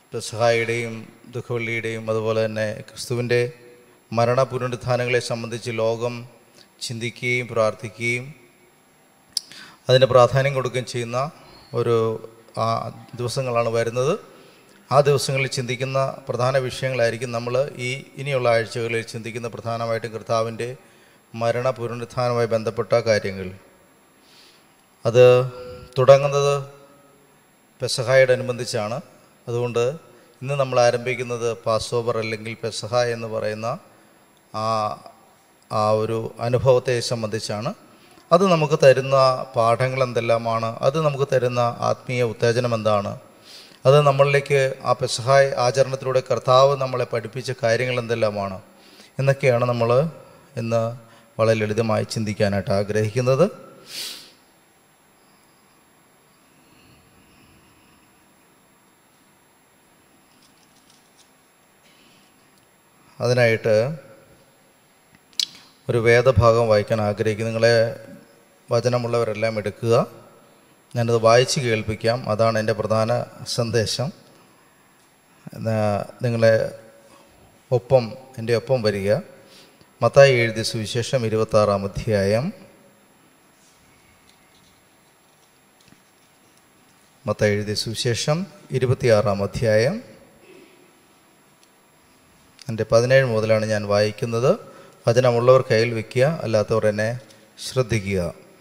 പെസഹായുടെയും ദുഃഖവെള്ളിയുടെയും അതുപോലെ തന്നെ ക്രിസ്തുവിൻ്റെ മരണ പുനരുത്ഥാനങ്ങളെ സംബന്ധിച്ച് ലോകം ചിന്തിക്കുകയും പ്രാർത്ഥിക്കുകയും അതിന് പ്രാധാന്യം കൊടുക്കുകയും ചെയ്യുന്ന ഒരു ആ ദിവസങ്ങളാണ് വരുന്നത് ആ ദിവസങ്ങളിൽ ചിന്തിക്കുന്ന പ്രധാന വിഷയങ്ങളായിരിക്കും നമ്മൾ ഈ ഇനിയുള്ള ആഴ്ചകളിൽ ചിന്തിക്കുന്ന പ്രധാനമായിട്ടും കർത്താവിൻ്റെ മരണ പുനരുത്ഥാനവുമായി ബന്ധപ്പെട്ട കാര്യങ്ങൾ അത് തുടങ്ങുന്നത് പെസഹായോടനുബന്ധിച്ചാണ് അതുകൊണ്ട് ഇന്ന് നമ്മൾ ആരംഭിക്കുന്നത് പാസ് ഓവർ അല്ലെങ്കിൽ പെസഹ എന്ന് പറയുന്ന ആ ആ ഒരു അനുഭവത്തെ സംബന്ധിച്ചാണ് അത് നമുക്ക് തരുന്ന പാഠങ്ങൾ എന്തെല്ലാമാണ് അത് നമുക്ക് തരുന്ന ആത്മീയ ഉത്തേജനം എന്താണ് അത് നമ്മളിലേക്ക് ആ പെസഹായ് ആചരണത്തിലൂടെ കർത്താവ് നമ്മളെ പഠിപ്പിച്ച കാര്യങ്ങൾ എന്തെല്ലാമാണ് എന്നൊക്കെയാണ് നമ്മൾ ഇന്ന് വളരെ ലളിതമായി ചിന്തിക്കാനായിട്ട് ആഗ്രഹിക്കുന്നത് അതിനായിട്ട് ഒരു വേദഭാഗം വായിക്കാൻ ആഗ്രഹിക്കുന്നു നിങ്ങളെ വചനമുള്ളവരെല്ലാം എടുക്കുക ഞാനത് വായിച്ച് കേൾപ്പിക്കാം അതാണ് എൻ്റെ പ്രധാന സന്ദേശം എന്നാ നിങ്ങളെ ഒപ്പം എൻ്റെ ഒപ്പം വരിക മത്തായി എഴുതിയ സുവിശേഷം ഇരുപത്താറാം അധ്യായം മത്തായി എഴുതിയ സുവിശേഷം ഇരുപത്തിയാറാം അധ്യായം എൻ്റെ പതിനേഴ് മുതലാണ് ഞാൻ വായിക്കുന്നത് വചനമുള്ളവർ കയ്യിൽ വയ്ക്കുക അല്ലാത്തവർ എന്നെ ശ്രദ്ധിക്കുക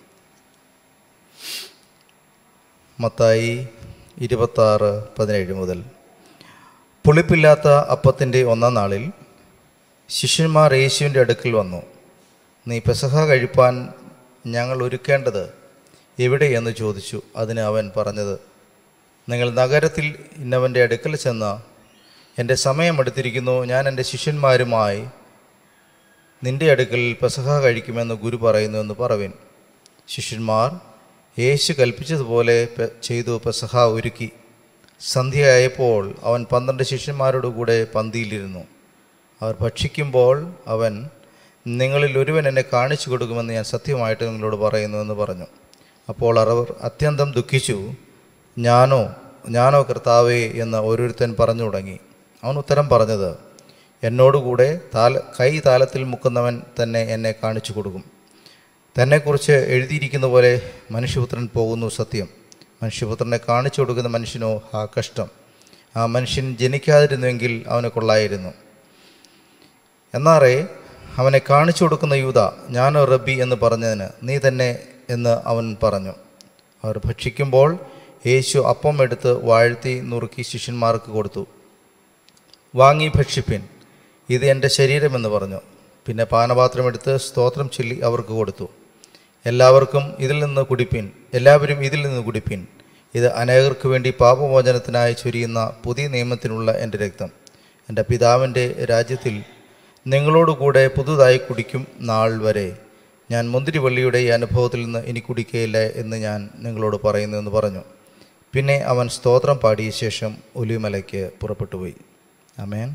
മത്തായി ഇരുപത്താറ് പതിനേഴ് മുതൽ പുളിപ്പില്ലാത്ത അപ്പത്തിൻ്റെ ഒന്നാം നാളിൽ ശിഷ്യന്മാർ യേശുവിൻ്റെ അടുക്കൽ വന്നു നീ പെസഹ കഴിപ്പാൻ ഞങ്ങൾ ഒരുക്കേണ്ടത് എവിടെയെന്ന് ചോദിച്ചു അതിന് അവൻ പറഞ്ഞത് നിങ്ങൾ നഗരത്തിൽ ഇന്നവൻ്റെ അടുക്കൽ ചെന്ന് എൻ്റെ സമയമെടുത്തിരിക്കുന്നു ഞാൻ എൻ്റെ ശിഷ്യന്മാരുമായി നിന്റെ അടുക്കൽ പെസഹ കഴിക്കുമെന്ന് ഗുരു പറയുന്നു എന്ന് പറവിൻ ശിഷ്യന്മാർ യേശു കൽപ്പിച്ചതുപോലെ പെ- ചെയ്തു പെസഹ ഒരുക്കി സന്ധ്യയായപ്പോൾ അവൻ പന്ത്രണ്ട് ശിഷ്യന്മാരോട് കൂടെ പന്തിയിലിരുന്നു അവർ ഭക്ഷിക്കുമ്പോൾ അവൻ നിങ്ങളിൽ ഒരുവൻ എന്നെ കാണിച്ചു കൊടുക്കുമെന്ന് ഞാൻ സത്യമായിട്ട് നിങ്ങളോട് പറയുന്നു എന്ന് പറഞ്ഞു അപ്പോൾ അവർ അത്യന്തം ദുഃഖിച്ചു ഞാനോ ഞാനോ കർത്താവേ എന്ന് ഓരോരുത്തൻ പറഞ്ഞു തുടങ്ങി അവൻ ഉത്തരം പറഞ്ഞത് എന്നോടുകൂടെ താല കൈ താലത്തിൽ മുക്കുന്നവൻ തന്നെ എന്നെ കാണിച്ചു കൊടുക്കും തന്നെക്കുറിച്ച് എഴുതിയിരിക്കുന്ന പോലെ മനുഷ്യപുത്രൻ പോകുന്നു സത്യം മനുഷ്യപുത്രനെ കാണിച്ചു കൊടുക്കുന്ന മനുഷ്യനോ ആ കഷ്ടം ആ മനുഷ്യൻ ജനിക്കാതിരുന്നുവെങ്കിൽ അവന് കൊള്ളായിരുന്നു എന്നാറേ അവനെ കാണിച്ചു കൊടുക്കുന്ന യൂത ഞാനോ റബ്ബി എന്ന് പറഞ്ഞതിന് നീ തന്നെ എന്ന് അവൻ പറഞ്ഞു അവർ ഭക്ഷിക്കുമ്പോൾ യേശു അപ്പം എടുത്ത് വാഴ്ത്തി നുറുക്കി ശിഷ്യന്മാർക്ക് കൊടുത്തു വാങ്ങി ഭക്ഷിപ്പിൻ ഇത് എൻ്റെ ശരീരമെന്ന് പറഞ്ഞു പിന്നെ പാനപാത്രമെടുത്ത് സ്തോത്രം ചൊല്ലി അവർക്ക് കൊടുത്തു എല്ലാവർക്കും ഇതിൽ നിന്ന് കുടിപ്പിൻ എല്ലാവരും ഇതിൽ നിന്ന് കുടിപ്പിൻ ഇത് അനേകർക്ക് വേണ്ടി പാപമോചനത്തിനായി ചൊരിയുന്ന പുതിയ നിയമത്തിനുള്ള എൻ്റെ രക്തം എൻ്റെ പിതാവിൻ്റെ രാജ്യത്തിൽ നിങ്ങളോടുകൂടെ പുതുതായി കുടിക്കും നാൾ വരെ ഞാൻ മുന്തിരിവള്ളിയുടെ ഈ അനുഭവത്തിൽ നിന്ന് ഇനി കുടിക്കുകയില്ല എന്ന് ഞാൻ നിങ്ങളോട് പറയുന്നു എന്ന് പറഞ്ഞു പിന്നെ അവൻ സ്തോത്രം പാടിയ ശേഷം ഒലിമലയ്ക്ക് പുറപ്പെട്ടുപോയി ആമേൻ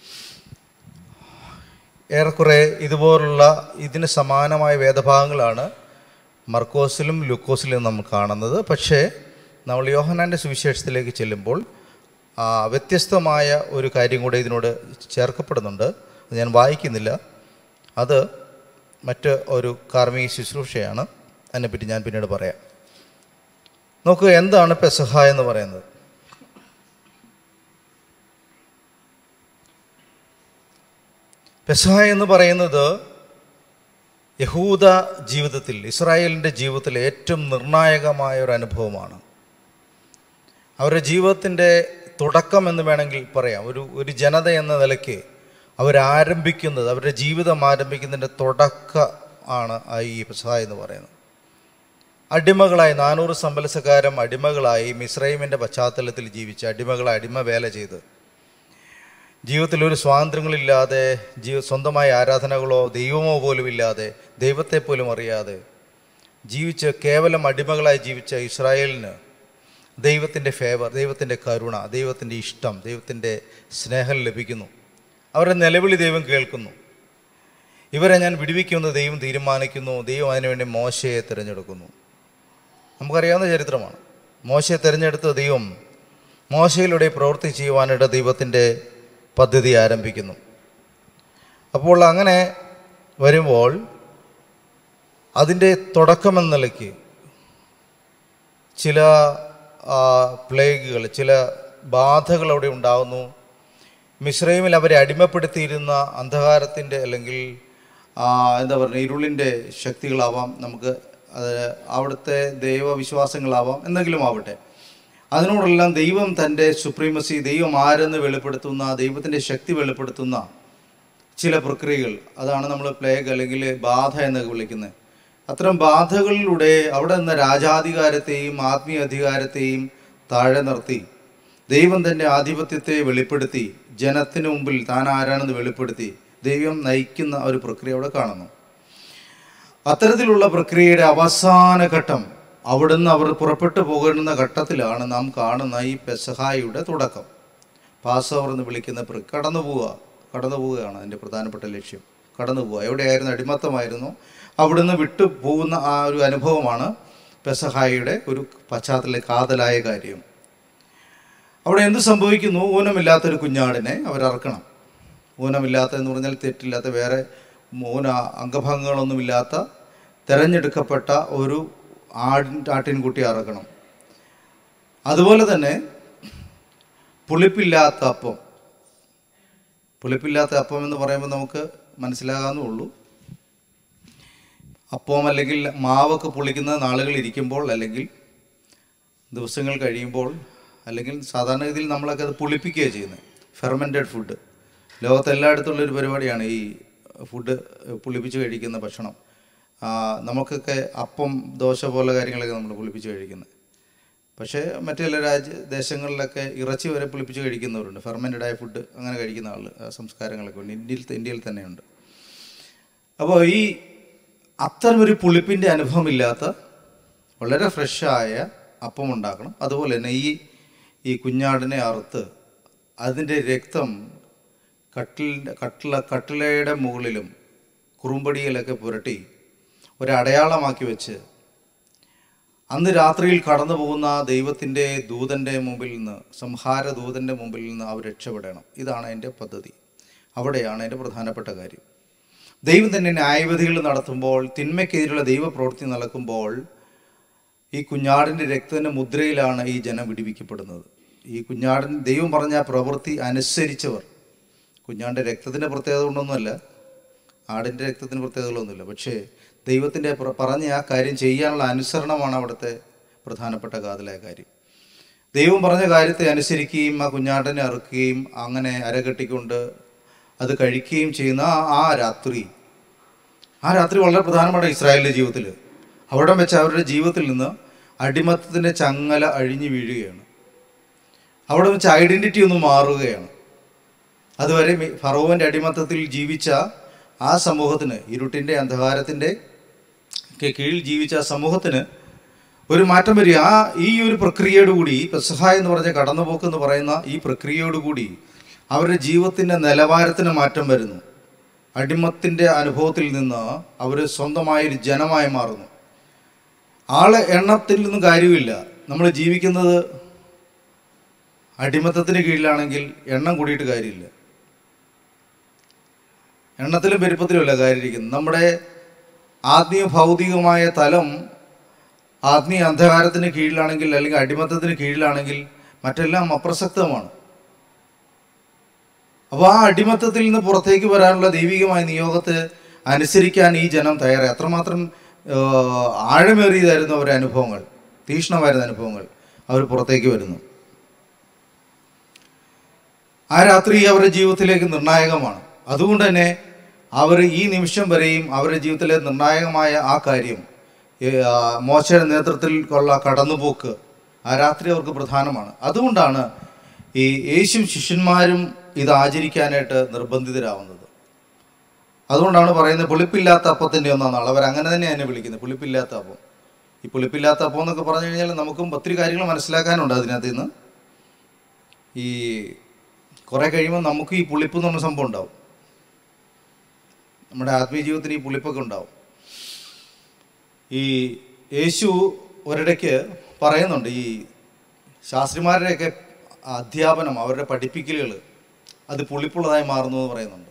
ഏറെക്കുറെ ഇതുപോലുള്ള ഇതിന് സമാനമായ വേദഭാഗങ്ങളാണ് മർക്കോസിലും ലുക്കോസിലും നമ്മൾ കാണുന്നത് പക്ഷേ നമ്മൾ യോഹനാൻ്റെ സുവിശേഷത്തിലേക്ക് ചെല്ലുമ്പോൾ ആ, വ്യത്യസ്തമായ ഒരു കാര്യം കൂടെ ഇതിനോട് ചേർക്കപ്പെടുന്നുണ്ട് അത് ഞാൻ വായിക്കുന്നില്ല അത് മറ്റ് ഒരു കാർമിക ശുശ്രൂഷയാണ് അതിനെപ്പറ്റി ഞാൻ പിന്നീട് പറയാം നോക്കുക എന്താണ് പെസഹ എന്ന് പറയുന്നത് പെസഹ എന്ന് പറയുന്നത് യഹൂദ ജീവിതത്തിൽ ഇസ്രായേലിൻ്റെ ജീവിതത്തിൽ ഏറ്റവും നിർണായകമായ ഒരു അനുഭവമാണ് അവരുടെ ജീവിതത്തിൻ്റെ തുടക്കം എന്ന് വേണമെങ്കിൽ പറയാം ഒരു ഒരു ജനത എന്ന നിലയ്ക്ക് അവരാരംഭിക്കുന്നത് അവരുടെ ജീവിതം ആരംഭിക്കുന്നതിൻ്റെ തുടക്ക ആണ് ആ ഈ പെസഹ എന്ന് പറയുന്നത് അടിമകളായി നാനൂറ് സമ്പലസക്കാരം അടിമകളായി മിസ്രൈമിൻ്റെ പശ്ചാത്തലത്തിൽ ജീവിച്ച് അടിമകളെ അടിമ വേല ചെയ്ത് ജീവിതത്തിൽ ഒരു സ്വാതന്ത്ര്യങ്ങളില്ലാതെ ജീവ സ്വന്തമായ ആരാധനകളോ ദൈവമോ പോലും ഇല്ലാതെ ദൈവത്തെ പോലും അറിയാതെ ജീവിച്ച് കേവലം അടിമകളായി ജീവിച്ച ഇസ്രായേലിന് ദൈവത്തിൻ്റെ ഫേവർ ദൈവത്തിൻ്റെ കരുണ ദൈവത്തിൻ്റെ ഇഷ്ടം ദൈവത്തിൻ്റെ സ്നേഹം ലഭിക്കുന്നു അവരുടെ നിലവിളി ദൈവം കേൾക്കുന്നു ഇവരെ ഞാൻ വിടുവിക്കുമെന്ന് ദൈവം തീരുമാനിക്കുന്നു ദൈവം അതിനുവേണ്ടി മോശയെ തിരഞ്ഞെടുക്കുന്നു നമുക്കറിയാവുന്ന ചരിത്രമാണ് മോശയെ തിരഞ്ഞെടുത്ത ദൈവം മോശയിലൂടെ പ്രവൃത്തി ചെയ്യുവാനായിട്ട് ദൈവത്തിൻ്റെ പദ്ധതി ആരംഭിക്കുന്നു അപ്പോൾ അങ്ങനെ വരുമ്പോൾ അതിൻ്റെ തുടക്കമെന്ന നിലയ്ക്ക് ചില പ്ലേഗുകൾ ചില ബാധകൾ അവിടെ ഉണ്ടാകുന്നു മിശ്രൈമിൽ അവരെ അടിമപ്പെടുത്തിയിരുന്ന അന്ധകാരത്തിൻ്റെ അല്ലെങ്കിൽ ആ, എന്താ പറയുക ഇരുളിൻ്റെ ശക്തികളാവാം നമുക്ക് അത് അവിടുത്തെ ദൈവവിശ്വാസങ്ങളാവാം എന്തെങ്കിലും ആവട്ടെ അതിനോടെല്ലാം ദൈവം തൻ്റെ സുപ്രീമസി ദൈവം ആരെന്ന് വെളിപ്പെടുത്തുന്ന ദൈവത്തിൻ്റെ ശക്തി വെളിപ്പെടുത്തുന്ന ചില പ്രക്രിയകൾ അതാണ് നമ്മൾ പ്ലേഗ് അല്ലെങ്കിൽ ബാധ എന്നൊക്കെ വിളിക്കുന്നത് അത്തരം ബാധകളിലൂടെ അവിടെ നിന്ന് രാജാധികാരത്തെയും ആത്മീയ അധികാരത്തെയും താഴെ നിർത്തി ദൈവം തൻ്റെ ആധിപത്യത്തെ വെളിപ്പെടുത്തി ജനത്തിന് മുമ്പിൽ താൻ ആരാണെന്ന് വെളിപ്പെടുത്തി ദൈവം നയിക്കുന്ന ഒരു പ്രക്രിയ അവിടെ കാണുന്നു അത്തരത്തിലുള്ള പ്രക്രിയയുടെ അവസാന ഘട്ടം അവിടുന്ന് അവർ പുറപ്പെട്ടു പോകേണ്ടുന്ന ഘട്ടത്തിലാണ് നാം കാണുന്ന ഈ പെസഹായുടെ തുടക്കം പാസ് ഓവർ എന്ന് വിളിക്കുന്ന പ്ര- കടന്നു പോവുക കടന്നു പോവുകയാണ് അതിൻ്റെ പ്രധാനപ്പെട്ട ലക്ഷ്യം കടന്നു പോവുക എവിടെയായിരുന്നു അടിമത്തമായിരുന്നു അവിടുന്ന് വിട്ടു പോകുന്ന ആ ഒരു അനുഭവമാണ് പെസഹായുടെ ഒരു പശ്ചാത്തല കാതലായ കാര്യം അവിടെ എന്ത് സംഭവിക്കുന്നു ഊനമില്ലാത്തൊരു കുഞ്ഞാടിനെ അവരറക്കണം ഊനമില്ലാത്ത എന്ന് പറഞ്ഞാൽ തെറ്റില്ലാത്ത വേറെ ഊന അംഗഭംഗങ്ങളൊന്നുമില്ലാത്ത തിരഞ്ഞെടുക്കപ്പെട്ട ഒരു ആടിൻ ആട്ടിൻകുട്ടി അറക്കണം അതുപോലെ തന്നെ പുളിപ്പില്ലാത്ത അപ്പം പുളിപ്പില്ലാത്ത അപ്പം എന്ന് പറയുമ്പോൾ നമുക്ക് മനസ്സിലാകാവുന്നേ ഉള്ളൂ അപ്പം അല്ലെങ്കിൽ മാവൊക്കെ പുളിക്കുന്ന നാളുകൾ ഇരിക്കുമ്പോൾ അല്ലെങ്കിൽ ദിവസങ്ങൾ കഴിയുമ്പോൾ അല്ലെങ്കിൽ സാധാരണഗതിയിൽ നമ്മളൊക്കെ അത് പുളിപ്പിക്കുകയാണ് ചെയ്യുന്നത് ഫെർമെൻറ്റഡ് ഫുഡ് ലോകത്തെല്ലായിടത്തുള്ള ഒരു പരിപാടിയാണ് ഈ ഫുഡ് പുളിപ്പിച്ച് കഴിക്കുന്ന ഭക്ഷണം ആ, നമുക്കൊക്കെ അപ്പം ദോശ പോലെ കാര്യങ്ങളൊക്കെ നമ്മൾ പുളിപ്പിച്ച് കഴിക്കുന്നത് പക്ഷേ മറ്റു ചില രാജ്യ ദേശങ്ങളിലൊക്കെ ഇറച്ചി വരെ പുളിപ്പിച്ച് കഴിക്കുന്നവരുണ്ട് ഫെർമെൻറ്റഡ് ആയ ഫുഡ് അങ്ങനെ കഴിക്കുന്ന ആൾ സംസ്കാരങ്ങളൊക്കെ ഉണ്ട് ഇന്ത്യയിൽ ഇന്ത്യയിൽ തന്നെയുണ്ട് അപ്പോൾ ഈ അത്തരമൊരു പുളിപ്പിൻ്റെ അനുഭവമില്ലാത്ത വളരെ ഫ്രഷായ അപ്പം ഉണ്ടാക്കണം അതുപോലെ തന്നെ ഈ ഈ കുഞ്ഞാടിനെ അറുത്ത് അതിൻ്റെ രക്തം കട്ടിലിൻ്റെ കട്ടില കട്ടിലയുടെ മുകളിലും കുറുമ്പടിയിലൊക്കെ പുരട്ടി ഒരടയാളമാക്കി വെച്ച് അന്ന് രാത്രിയിൽ കടന്നു പോകുന്ന ആ ദൈവത്തിൻ്റെ ദൂതൻ്റെ മുമ്പിൽ നിന്ന് സംഹാര ദൂതൻ്റെ മുമ്പിൽ നിന്ന് അവർ രക്ഷപ്പെടണം ഇതാണ് എൻ്റെ പദ്ധതി അവിടെയാണ് എൻ്റെ പ്രധാനപ്പെട്ട കാര്യം ദൈവം തന്നെ ന്യായവിധികൾ നടത്തുമ്പോൾ തിന്മയ്ക്കെതിരെയുള്ള ദൈവപ്രവൃത്തി നടക്കുമ്പോൾ ഈ കുഞ്ഞാടിൻ്റെ രക്തത്തിൻ്റെ മുദ്രയിലാണ് ഈ ജനം വിടിവിക്കപ്പെടുന്നത് ഈ കുഞ്ഞാടൻ ദൈവം പറഞ്ഞ ആ പ്രവൃത്തി അനുസരിച്ചവർ കുഞ്ഞാടിൻ്റെ രക്തത്തിൻ്റെ പ്രത്യേകത കൊണ്ടൊന്നുമല്ല ആടിൻ്റെ രക്തത്തിന് പ്രത്യേകതകളൊന്നുമില്ല പക്ഷേ ദൈവത്തിൻ്റെ പ്ര- പറഞ്ഞ ആ കാര്യം ചെയ്യാനുള്ള അനുസരണമാണ് അവിടുത്തെ പ്രധാനപ്പെട്ട കാതലായ കാര്യം ദൈവം പറഞ്ഞ കാര്യത്തെ അനുസരിക്കുകയും ആ കുഞ്ഞാടനെ അറുക്കുകയും അങ്ങനെ അരകെട്ടിക്കൊണ്ട് അത് കഴിക്കുകയും ചെയ്യുന്ന ആ- ആ രാത്രി ആ രാത്രി വളരെ പ്രധാനപ്പെട്ട ഇസ്രായേലിൻ്റെ ജീവിതത്തിൽ അവിടെ വെച്ച് അവരുടെ ജീവിതത്തിൽ നിന്ന് അടിമത്തത്തിൻ്റെ ചങ്ങല അഴിഞ്ഞു വീഴുകയാണ് അവിടെ വെച്ച് ഐഡൻറ്റിറ്റി ഒന്ന് മാറുകയാണ് അതുവരെ മി- ഫറോവൻ്റെ അടിമത്തത്തിൽ ജീവിച്ച ആ സമൂഹത്തിന് ഇരുട്ടിൻ്റെ അന്ധകാരത്തിൻ്റെ ഒക്കെ കീഴിൽ ജീവിച്ച ആ സമൂഹത്തിന് ഒരു മാറ്റം വരിക ആ ഈ ഒരു പ്രക്രിയയോടുകൂടി പെസഹ എന്ന് പറഞ്ഞ കടന്നുപോക്ക് എന്ന് പറയുന്ന ഈ പ്രക്രിയയോടുകൂടി അവരുടെ ജീവിതത്തിൻ്റെ നിലവാരത്തിന് മാറ്റം വരുന്നു അടിമത്തിൻ്റെ അനുഭവത്തിൽ നിന്ന് അവർ സ്വന്തമായൊരു ജനമായി മാറുന്നു ആളെ എണ്ണത്തിൽ നിന്നും കാര്യമില്ല നമ്മൾ ജീവിക്കുന്നത് അടിമത്തത്തിന് കീഴിലാണെങ്കിൽ എണ്ണം കൂടിയിട്ട് കാര്യമില്ല എണ്ണത്തിലും പെരുപ്പത്തിലുമല്ല കാര്യമിരിക്കുന്നത് നമ്മുടെ ആത്മീയ ഭൗതികമായ തലം ആത്മീയ അന്ധകാരത്തിന് കീഴിലാണെങ്കിൽ അല്ലെങ്കിൽ അടിമത്തത്തിന് കീഴിലാണെങ്കിൽ മറ്റെല്ലാം അപ്രസക്തമാണ് അപ്പോൾ ആ അടിമത്തത്തിൽ നിന്ന് പുറത്തേക്ക് വരാനുള്ള ദൈവികമായ നിയോഗത്തെ അനുസരിക്കാൻ ഈ ജനം തയ്യാറായി അത്രമാത്രം ആ, ആഴമേറിയതായിരുന്നു അവരുടെ അനുഭവങ്ങൾ തീക്ഷ്ണമായിരുന്ന അനുഭവങ്ങൾ അവർ പുറത്തേക്ക് വരുന്നു ആ രാത്രി അവരുടെ ജീവിതത്തിലേക്ക് നിർണായകമാണ് അതുകൊണ്ട് തന്നെ അവർ ഈ നിമിഷം വരെയും അവരുടെ ജീവിതത്തിലെ നിർണായകമായ ആ കാര്യം ഏ, ആ, മോശയുടെ നേതൃത്വത്തിൽ ഉള്ള കടന്നുപോക്ക് ആ രാത്രി അവർക്ക് പ്രധാനമാണ് അതുകൊണ്ടാണ് ഈ യേശും ശിഷ്യന്മാരും ഇത് ആചരിക്കാനായിട്ട് നിർബന്ധിതരാവുന്നത് അതുകൊണ്ടാണ് പറയുന്നത് പുളിപ്പില്ലാത്ത അപ്പത്തിൻ്റെ ഒന്നാം നാൾ അവർ അങ്ങനെ തന്നെ അതിനെ വിളിക്കുന്നത് പുളിപ്പില്ലാത്ത അപ്പം ഈ പുളിപ്പില്ലാത്ത അപ്പം എന്നൊക്കെ പറഞ്ഞു കഴിഞ്ഞാൽ നമുക്കും ഒത്തിരി കാര്യങ്ങൾ മനസ്സിലാക്കാനുണ്ട് അതിനകത്ത് നിന്ന് ഈ കുറേ കഴിയുമ്പോൾ നമുക്ക് ഈ പുളിപ്പ് എന്ന് പറഞ്ഞ സംഭവം ഉണ്ടാവും നമ്മുടെ ആത്മീയ ജീവിതത്തിന് ഈ പുളിപ്പൊക്കെ ഉണ്ടാവും ഈ യേശു ഒരിടയ്ക്ക് പറയുന്നുണ്ട് ഈ ശാസ്ത്രിമാരുടെയൊക്കെ അധ്യാപനം അവരുടെ പഠിപ്പിക്കലുകൾ അത് പുളിപ്പുള്ളതായി മാറുന്നു എന്ന് പറയുന്നുണ്ട്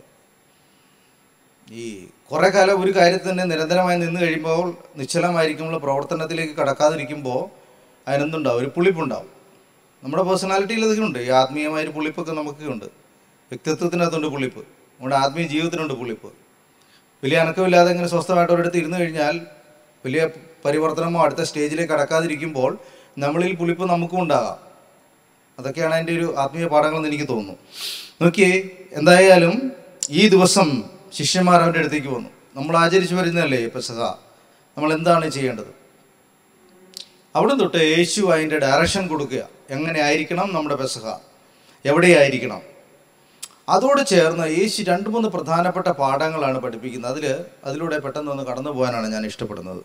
ഈ കുറേ കാലം ഒരു കാര്യത്തിൽ തന്നെ നിരന്തരമായി നിന്ന് കഴിയുമ്പോൾ നിശ്ചലമായിരിക്കുമ്പോൾ പ്രവർത്തനത്തിലേക്ക് കടക്കാതിരിക്കുമ്പോൾ അതിനെന്തുണ്ടാവും ഒരു പുളിപ്പുണ്ടാവും നമ്മുടെ പേഴ്സണാലിറ്റിയിൽ അതൊക്കെ ഉണ്ട് ഈ ആത്മീയമായ ഒരു പുളിപ്പൊക്കെ നമുക്ക് ഉണ്ട് വ്യക്തിത്വത്തിനകത്തുണ്ട് പുളിപ്പ് നമ്മുടെ ആത്മീയ ജീവിതത്തിനുണ്ട് പുളിപ്പ് വലിയ അനക്കമില്ലാതെ ഇങ്ങനെ സ്വസ്ഥമായിട്ട് ഒരിടത്ത് ഇരുന്ന് കഴിഞ്ഞാൽ വലിയ പരിവർത്തനമോ അടുത്ത സ്റ്റേജിലേക്ക് കടക്കാതിരിക്കുമ്പോൾ നമ്മളിൽ പുളിപ്പ് നമുക്കും ഉണ്ടാകാം അതൊക്കെയാണ് എൻ്റെ ഒരു ആത്മീയ പാഠങ്ങളെന്ന് എനിക്ക് തോന്നുന്നു നോക്കിയേ എന്തായാലും ഈ ദിവസം ശിഷ്യന്മാർ അവൻ്റെ അടുത്തേക്ക് വന്നു നമ്മൾ ആചരിച്ചു വരുന്നതല്ലേ പെസഹ നമ്മൾ എന്താണ് ചെയ്യേണ്ടത് അവിടെ തൊട്ട് യേശു അതിൻ്റെ ഡയറക്ഷൻ കൊടുക്കുക എങ്ങനെ ആയിരിക്കണം നമ്മുടെ പെസഹ എവിടെയായിരിക്കണം അതോട് ചേർന്ന് യേശു രണ്ട് മൂന്ന് പ്രധാനപ്പെട്ട പാഠങ്ങളാണ് പഠിപ്പിക്കുന്നത് അതിൽ അതിലൂടെ പെട്ടെന്ന് ഒന്ന് കടന്നു പോകാനാണ് ഞാൻ ഇഷ്ടപ്പെടുന്നത്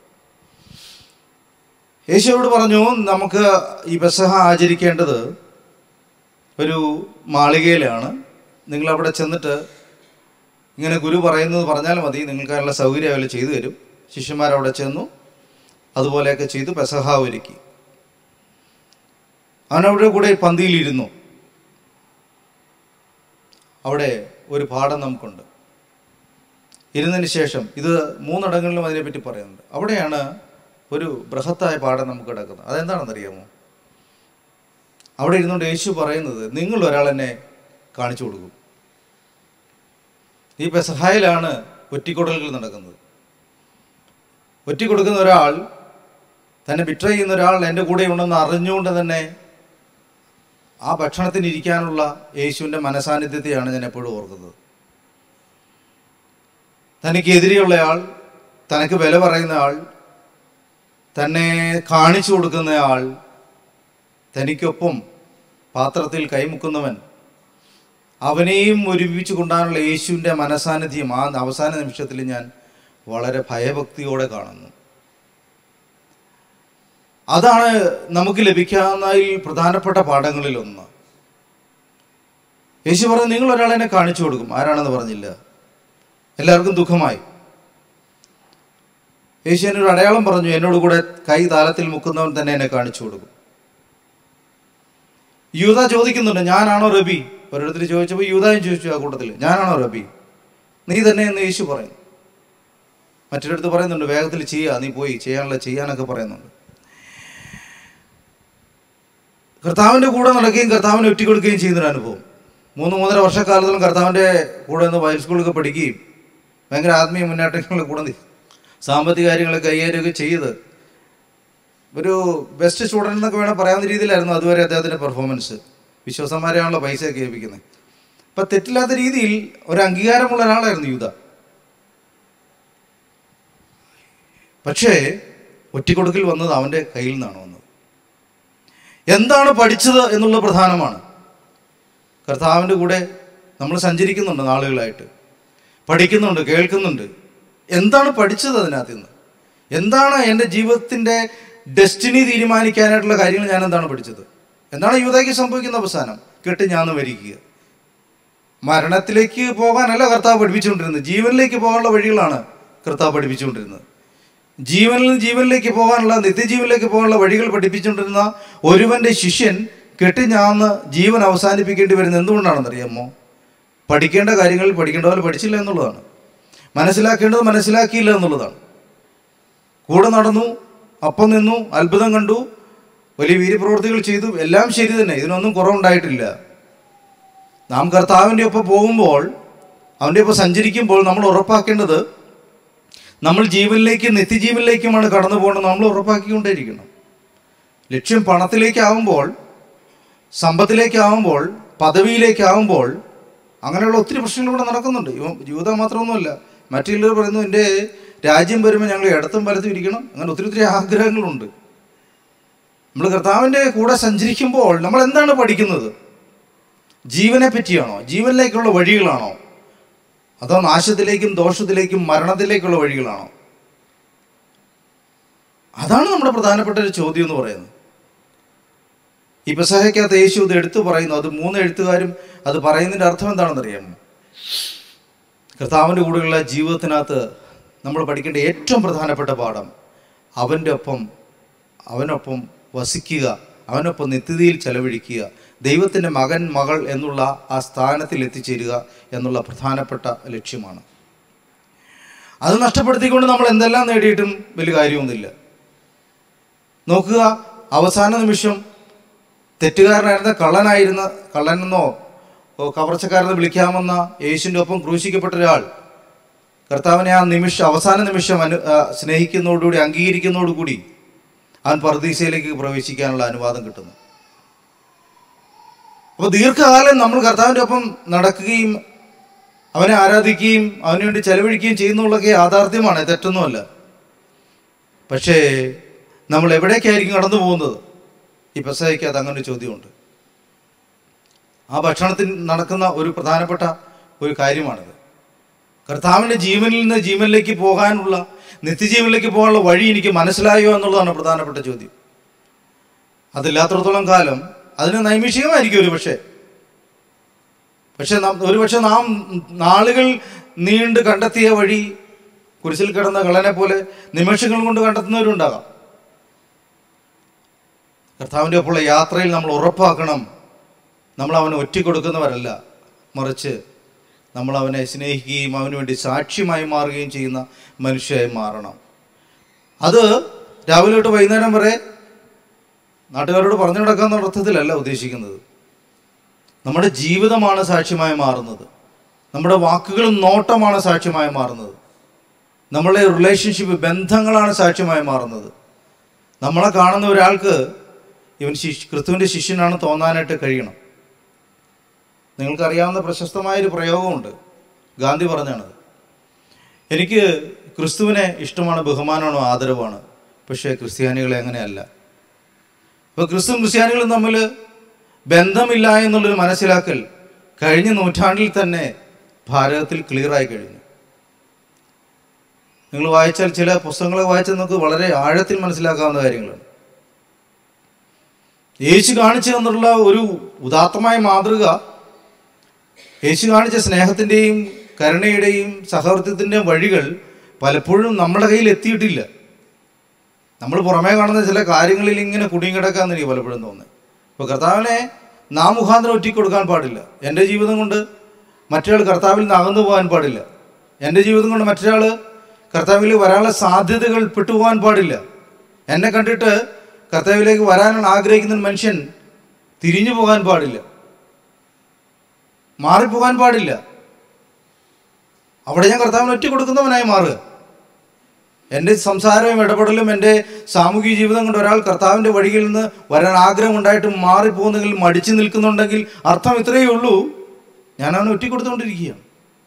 യേശുവോട് പറഞ്ഞു നമുക്ക് ഈ പെസഹ ആചരിക്കേണ്ടത് ഒരു മാളികയിലാണ് നിങ്ങൾ അവിടെ ചെന്നിട്ട് ഇങ്ങനെ ഗുരു പറയുന്നത് പറഞ്ഞാൽ മതി നിങ്ങൾക്ക് അതിനുള്ള സൗകര്യം അവർ ചെയ്തു തരും ശിഷ്യന്മാരവിടെ ചെന്നു അതുപോലെയൊക്കെ ചെയ്തു പെസഹ ഒരുക്കി അവനവിടെ കൂടെ പന്തിയിലിരുന്നു അവിടെ ഒരു പാഠം നമുക്കുണ്ട് ഇരുന്നതിന് ശേഷം ഇത് മൂന്നിടങ്ങളിലും അതിനെപ്പറ്റി പറയുന്നുണ്ട് അവിടെയാണ് ഒരു ബൃഹത്തായ പാഠം നമുക്ക് കിടക്കുന്നത് അതെന്താണെന്നറിയാമോ അവിടെ ഇരുന്നുകൊണ്ട് യേശു പറയുന്നത് നിങ്ങൾ ഒരാൾ എന്നെ കാണിച്ചു കൊടുക്കും ഈ പെസഹായിലാണ് ഒറ്റിക്കൊടലുകൾ നടക്കുന്നത് ഒറ്റിക്കൊടുക്കുന്ന ഒരാൾ തന്നെ ബിട്രൈ ചെയ്യുന്ന ഒരാൾ എൻ്റെ കൂടെ ഉണ്ടെന്ന് അറിഞ്ഞുകൊണ്ട് തന്നെ ആ ഭക്ഷണത്തിന് ഇരിക്കാനുള്ള യേശുവിൻ്റെ മനസാന്നിധ്യത്തെയാണ് ഞാൻ എപ്പോഴും ഓർക്കുന്നത് തനിക്കെതിരെയുള്ള ആൾ തനക്ക് വില പറയുന്ന ആൾ തന്നെ കാണിച്ചു കൊടുക്കുന്ന ആൾ തനിക്കൊപ്പം പാത്രത്തിൽ കൈമുക്കുന്നവൻ അവനെയും ഒരുമിച്ച് കൊണ്ടാനുള്ള യേശുവിൻ്റെ മനസാന്നിധ്യം ആ അവസാന നിമിഷത്തിൽ ഞാൻ വളരെ ഭയഭക്തിയോടെ കാണുന്നു അതാണ് നമുക്ക് ലഭിക്കാവുന്നതിൽ പ്രധാനപ്പെട്ട പാഠങ്ങളിലൊന്ന് യേശു പറഞ്ഞു നിങ്ങൾ ഒരാളെന്നെ കാണിച്ചു കൊടുക്കും ആരാണെന്ന് പറഞ്ഞില്ല എല്ലാവർക്കും ദുഃഖമായി യേശു എന്നൊരു അടയാളം പറഞ്ഞു എന്നോട് കൂടെ കൈ താലത്തിൽ മുക്കുന്നവൻ തന്നെ എന്നെ കാണിച്ചു കൊടുക്കും യൂത ചോദിക്കുന്നുണ്ട് ഞാനാണോ റബി ഒരിടത്തിൽ ചോദിച്ചപ്പോൾ യൂതായും ചോദിച്ചു ആ കൂട്ടത്തിൽ ഞാനാണോ റബി നീ തന്നെ എന്ന് യേശു പറയുന്നു മറ്റൊരിടത്ത് പറയുന്നുണ്ട് വേഗത്തിൽ ചെയ്യുക നീ പോയി ചെയ്യാനുള്ള ചെയ്യാനൊക്കെ പറയുന്നുണ്ട് കർത്താവിൻ്റെ കൂടെ നടക്കുകയും കർത്താവിനെ ഒറ്റിക്കൊടുക്കുകയും ചെയ്യുന്നൊരു അനുഭവം മൂന്ന് മൂന്നര വർഷക്കാലത്തോളം കർത്താവിൻ്റെ കൂടെ നിന്ന് ബൈബിൾ സ്കൂളൊക്കെ പഠിക്കുകയും ഭയങ്കര ആത്മീയ മുന്നേറ്റങ്ങളുടെ കൂടെ നി- സാമ്പത്തിക കാര്യങ്ങളൊക്കെ കൈകാര്യമൊക്കെ ചെയ്ത് ഒരു ബെസ്റ്റ് സ്റ്റുഡൻ്റ് എന്നൊക്കെ വേണം പറയാവുന്ന രീതിയിലായിരുന്നു അതുവരെ അദ്ദേഹത്തിൻ്റെ പെർഫോമൻസ് വിശ്വാസന്മാരെയാണല്ലോ പൈസയൊക്കെ ഏൽപ്പിക്കുന്നത് അപ്പം തെറ്റില്ലാത്ത രീതിയിൽ ഒരു അംഗീകാരമുള്ള ഒരാളായിരുന്നു യൂത പക്ഷേ ഒറ്റിക്കൊടുക്കൽ വന്നത് അവൻ്റെ കയ്യിൽ നിന്നാണ് വന്നത് എന്താണ് പഠിച്ചത് എന്നുള്ളത് പ്രധാനമാണ് കർത്താവിൻ്റെ കൂടെ നമ്മൾ സഞ്ചരിക്കുന്നുണ്ട് നാളുകളായിട്ട് പഠിക്കുന്നുണ്ട് കേൾക്കുന്നുണ്ട് എന്താണ് പഠിച്ചത് അതിനകത്ത് നിന്ന് എന്താണ് എൻ്റെ ജീവിതത്തിൻ്റെ ഡെസ്റ്റിനി തീരുമാനിക്കാനായിട്ടുള്ള കാര്യങ്ങൾ ഞാൻ എന്താണ് പഠിച്ചത് എന്താണ് യൂതയ്ക്ക് സംഭവിക്കുന്ന അവസാനം കെട്ട് ഞാൻ വരിക്കുക മരണത്തിലേക്ക് പോകാനല്ല കർത്താവ് പഠിപ്പിച്ചുകൊണ്ടിരുന്നത് ജീവനിലേക്ക് പോകാനുള്ള വഴികളാണ് കർത്താവ് പഠിപ്പിച്ചുകൊണ്ടിരുന്നത് ജീവനിൽ നിന്ന് ജീവനിലേക്ക് പോകാനുള്ള നിത്യജീവനിലേക്ക് പോകാനുള്ള വഴികൾ പഠിപ്പിച്ചുകൊണ്ടിരുന്ന ഒരുവന്റെ ശിഷ്യൻ കെട്ടിഞ്ഞാന്ന് ജീവൻ അവസാനിപ്പിക്കേണ്ടി വരുന്നത് എന്തുകൊണ്ടാണെന്നറിയാമോ പഠിക്കേണ്ട കാര്യങ്ങൾ പഠിക്കേണ്ട പോലെ പഠിച്ചില്ല എന്നുള്ളതാണ് മനസ്സിലാക്കേണ്ടത് മനസ്സിലാക്കിയില്ല എന്നുള്ളതാണ് കൂടെ നടന്നു അപ്പം നിന്നു അത്ഭുതം കണ്ടു വലിയ വീര്യപ്രവൃത്തികൾ ചെയ്തു എല്ലാം ശരി തന്നെ ഇതിനൊന്നും കുറവുണ്ടായിട്ടില്ല നാം കർത്താവിൻ്റെ ഒപ്പം പോകുമ്പോൾ അവൻ്റെ ഒപ്പം സഞ്ചരിക്കുമ്പോൾ നമ്മൾ ഉറപ്പാക്കേണ്ടത് നമ്മൾ ജീവനിലേക്ക് നിത്യജീവനിലേക്കുമാണ് കടന്നു പോകേണ്ടത് നമ്മൾ ഉറപ്പാക്കിക്കൊണ്ടേയിരിക്കണം ലക്ഷ്യം പണത്തിലേക്കാവുമ്പോൾ സമ്പത്തിലേക്കാവുമ്പോൾ പദവിയിലേക്കാവുമ്പോൾ അങ്ങനെയുള്ള ഒത്തിരി പ്രശ്നങ്ങൾ ഇവിടെ നടക്കുന്നുണ്ട് ഇവ ജൂത മാത്രമൊന്നുമല്ല മറ്റുള്ളവർ പറയുന്നു എൻ്റെ രാജ്യം വരുമ്പോൾ ഞങ്ങൾ ഇടത്തും വലത്തും ഇരിക്കണം അങ്ങനെ ഒത്തിരി ഒത്തിരി ആഗ്രഹങ്ങളുണ്ട് നമ്മൾ കർത്താവിൻ്റെ കൂടെ സഞ്ചരിക്കുമ്പോൾ നമ്മൾ എന്താണ് പഠിക്കുന്നത് ജീവനെ പറ്റിയാണോ ജീവനിലേക്കുള്ള വഴികളാണോ അതോ നാശത്തിലേക്കും ദോഷത്തിലേക്കും മരണത്തിലേക്കുള്ള വഴികളാണോ അതാണ് നമ്മുടെ പ്രധാനപ്പെട്ട ഒരു ചോദ്യം എന്ന് പറയുന്നത് ഈ പെസഹയ്ക്കകത്ത് യേശു ഇത് എടുത്തു പറയുന്നു അത് മൂന്ന് എഴുത്തുകാരും അത് പറയുന്നതിൻ്റെ അർത്ഥം എന്താണെന്ന് അറിയാമോ കർത്താവിൻ്റെ കൂടെയുള്ള ജീവിതത്തിനകത്ത് നമ്മൾ പഠിക്കേണ്ട ഏറ്റവും പ്രധാനപ്പെട്ട പാഠം അവൻ്റെ ഒപ്പം അവനൊപ്പം വസിക്കുക അവനൊപ്പം നിത്യതയിൽ ചെലവഴിക്കുക ദൈവത്തിൻ്റെ മകൻ മകൾ എന്നുള്ള ആ സ്ഥാനത്തിൽ എത്തിച്ചേരുക എന്നുള്ള പ്രധാനപ്പെട്ട ലക്ഷ്യമാണ് അത് നഷ്ടപ്പെടുത്തിക്കൊണ്ട് നമ്മൾ എന്തെല്ലാം നേടിയിട്ടും വലിയ കാര്യമൊന്നുമില്ല നോക്കുക അവസാന നിമിഷം തെറ്റുകാരനായിരുന്ന കള്ളനായിരുന്ന കള്ളനെന്നോ ഓ, കവർച്ചക്കാരെന്ന് വിളിക്കാമെന്ന യേശുവിൻ്റെ ഒപ്പം ക്രൂശിക്കപ്പെട്ട ഒരാൾ കർത്താവിനെ ആ നിമിഷം അവസാന നിമിഷം അനു ആ, സ്നേഹിക്കുന്നതോടുകൂടി അംഗീകരിക്കുന്നതോടുകൂടി അവൻ പർദീസയിലേക്ക് പ്രവേശിക്കാനുള്ള അനുവാദം കിട്ടുന്നു അപ്പോൾ ദീർഘകാലം നമ്മൾ കർത്താവിൻ്റെ ഒപ്പം നടക്കുകയും അവനെ ആരാധിക്കുകയും അവന് വേണ്ടി ചെലവഴിക്കുകയും ചെയ്യുന്നുള്ളതൊക്കെ യാഥാർത്ഥ്യമാണ് തെറ്റൊന്നുമല്ല പക്ഷേ നമ്മൾ എവിടേക്കായിരിക്കും കടന്നു പോകുന്നത് ഈ പെസഹയ്ക്കകത്ത് അങ്ങനെ ഒരു ചോദ്യമുണ്ട് ആ ഭക്ഷണത്തിൽ നടക്കുന്ന ഒരു പ്രധാനപ്പെട്ട ഒരു കാര്യമാണിത് കർത്താവിൻ്റെ ജീവനിൽ നിന്ന് ജീവനിലേക്ക് പോകാനുള്ള നിത്യജീവനിലേക്ക് പോകാനുള്ള വഴി എനിക്ക് മനസ്സിലായോ എന്നുള്ളതാണ് പ്രധാനപ്പെട്ട ചോദ്യം അതില്ലാത്തിടത്തോളം കാലം അതിന് നൈമിഷികമായിരിക്കും ഒരു പക്ഷേ പക്ഷെ നാം ഒരുപക്ഷെ നാം നാളുകൾ നീണ്ട് കണ്ടെത്തിയ വഴി കുരിശിൽ കിടന്ന കള്ളനെ പോലെ നിമിഷങ്ങൾ കൊണ്ട് കണ്ടെത്തുന്നവരുണ്ടാകാം കർത്താവിൻ്റെ ഒപ്പമുള്ള യാത്രയിൽ നമ്മൾ ഉറപ്പാക്കണം നമ്മൾ അവനെ ഒറ്റ കൊടുക്കുന്നവരല്ല മറിച്ച് നമ്മൾ അവനെ സ്നേഹിക്കുകയും അവന് വേണ്ടി സാക്ഷ്യമായി മാറുകയും ചെയ്യുന്ന മനുഷ്യരായി മാറണം അത് രാവിലെ തൊട്ട് വൈകുന്നേരം വരെ നാട്ടുകാരോട് പറഞ്ഞു നടക്കാന്ന അർത്ഥത്തിലല്ല ഉദ്ദേശിക്കുന്നത് നമ്മുടെ ജീവിതമാണ് സാക്ഷ്യമായി മാറുന്നത് നമ്മുടെ വാക്കുകളും നോട്ടമാണ് സാക്ഷ്യമായി മാറുന്നത് നമ്മളുടെ റിലേഷൻഷിപ്പ് ബന്ധങ്ങളാണ് സാക്ഷ്യമായി മാറുന്നത് നമ്മളെ കാണുന്ന ഒരാൾക്ക് ഇവൻ ശിഷ് ക്രിസ്തുവിൻ്റെ ശിഷ്യനാണ് തോന്നാനായിട്ട് കഴിയണം നിങ്ങൾക്കറിയാവുന്ന പ്രശസ്തമായൊരു പ്രയോഗമുണ്ട് ഗാന്ധി പറഞ്ഞാണത് എനിക്ക് ക്രിസ്തുവിനെ ഇഷ്ടമാണ് ബഹുമാനമാണോ ആദരവാണ് പക്ഷേ ക്രിസ്ത്യാനികളെ അങ്ങനെയല്ല അപ്പോൾ ക്രിസ്തുവും ക്രിസ്ത്യാനികളും തമ്മിൽ ബന്ധമില്ല എന്നുള്ളൊരു മനസ്സിലാക്കൽ കഴിഞ്ഞ നൂറ്റാണ്ടിൽ തന്നെ ഭാരതത്തിൽ ക്ലിയറായി കഴിഞ്ഞു നിങ്ങൾ വായിച്ചാൽ ചില പുസ്തകങ്ങളെ വായിച്ചാൽ നമുക്ക് വളരെ ആഴത്തിൽ മനസ്സിലാക്കാവുന്ന കാര്യങ്ങളാണ് യേശു കാണിച്ചു തന്നിട്ടുള്ള ഒരു ഉദാത്തമായ മാതൃക യേശു കാണിച്ച സ്നേഹത്തിൻ്റെയും കരുണയുടെയും സഹവർത്തിത്തിൻ്റെയും വഴികൾ പലപ്പോഴും നമ്മുടെ കയ്യിൽ എത്തിയിട്ടില്ല നമ്മൾ പുറമേ കാണുന്ന ചില കാര്യങ്ങളിൽ ഇങ്ങനെ കുടുങ്ങിക്കിടക്കാന്ന് എനിക്ക് പലപ്പോഴും തോന്നുന്നത് ഇപ്പോൾ കർത്താവിനെ നാം മുഖാന്തരം ഒറ്റയ്ക്ക് കൊടുക്കാൻ പാടില്ല എൻ്റെ ജീവിതം കൊണ്ട് മറ്റൊരാൾ കർത്താവിൽ നിന്ന് അകന്നു പോകാൻ പാടില്ല എൻ്റെ ജീവിതം കൊണ്ട് മറ്റൊരാൾ കർത്താവിൽ വരാനുള്ള സാധ്യതകൾ പെട്ടുപോകാൻ പാടില്ല എന്നെ കണ്ടിട്ട് കർത്താവിലേക്ക് വരാനാണ് ആഗ്രഹിക്കുന്ന ഒരു മനുഷ്യൻ തിരിഞ്ഞു പോകാൻ പാടില്ല മാറിപ്പോകാൻ പാടില്ല അവിടെ ഞാൻ കർത്താവിന് ഒറ്റ കൊടുക്കുന്നവനായി മാറുക എൻ്റെ സംസാരവും ഇടപെടലും എൻ്റെ സാമൂഹിക ജീവിതം കൊണ്ട് ഒരാൾ കർത്താവിൻ്റെ വഴിയിൽ നിന്ന് വരാൻ ആഗ്രഹം ഉണ്ടായിട്ട് മാറിപ്പോകുന്നെങ്കിൽ മടിച്ചു നിൽക്കുന്നുണ്ടെങ്കിൽ അർത്ഥം ഇത്രയേ ഉള്ളൂ ഞാൻ അവനെ ഒറ്റ കൊടുത്തുകൊണ്ടിരിക്കുകയാണ്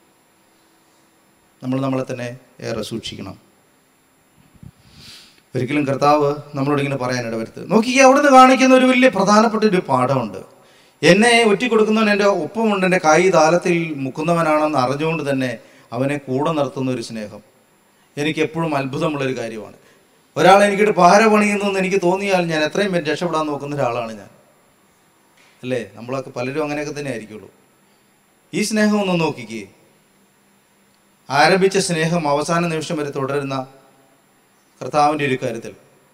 നമ്മൾ നമ്മളെ തന്നെ ഏറെ സൂക്ഷിക്കണം ഒരിക്കലും കർത്താവ് നമ്മളോട് ഇങ്ങനെ പറയാൻ ഇടവരുത്ത് നോക്കിക്കുക അവിടെ നിന്ന് കാണിക്കുന്ന ഒരു വലിയ പ്രധാനപ്പെട്ട ഒരു പാഠമുണ്ട് എന്നെ ഒറ്റ കൊടുക്കുന്നവൻ എൻ്റെ ഒപ്പമുണ്ട് എൻ്റെ കൈ താലത്തിൽ മുക്കുന്നവനാണെന്ന് അറിഞ്ഞുകൊണ്ട് തന്നെ അവനെ കൂടെ നിർത്തുന്ന ഒരു സ്നേഹം എനിക്ക് എപ്പോഴും അത്ഭുതമുള്ളൊരു കാര്യമാണ് ഒരാൾ എനിക്കിട്ട് പാര പണിയുന്നു എന്ന് എനിക്ക് തോന്നിയാൽ ഞാൻ എത്രയും പേര് രക്ഷപ്പെടാൻ നോക്കുന്ന ഒരാളാണ് ഞാൻ അല്ലേ നമ്മളൊക്കെ പലരും അങ്ങനെയൊക്കെ തന്നെ ആയിരിക്കുള്ളൂ ഈ സ്നേഹം ഒന്ന് നോക്കിക്കേ ആരംഭിച്ച സ്നേഹം അവസാന നിമിഷം വരെ തുടരുന്ന കർത്താവിൻ്റെ ഒരു കരുതൽ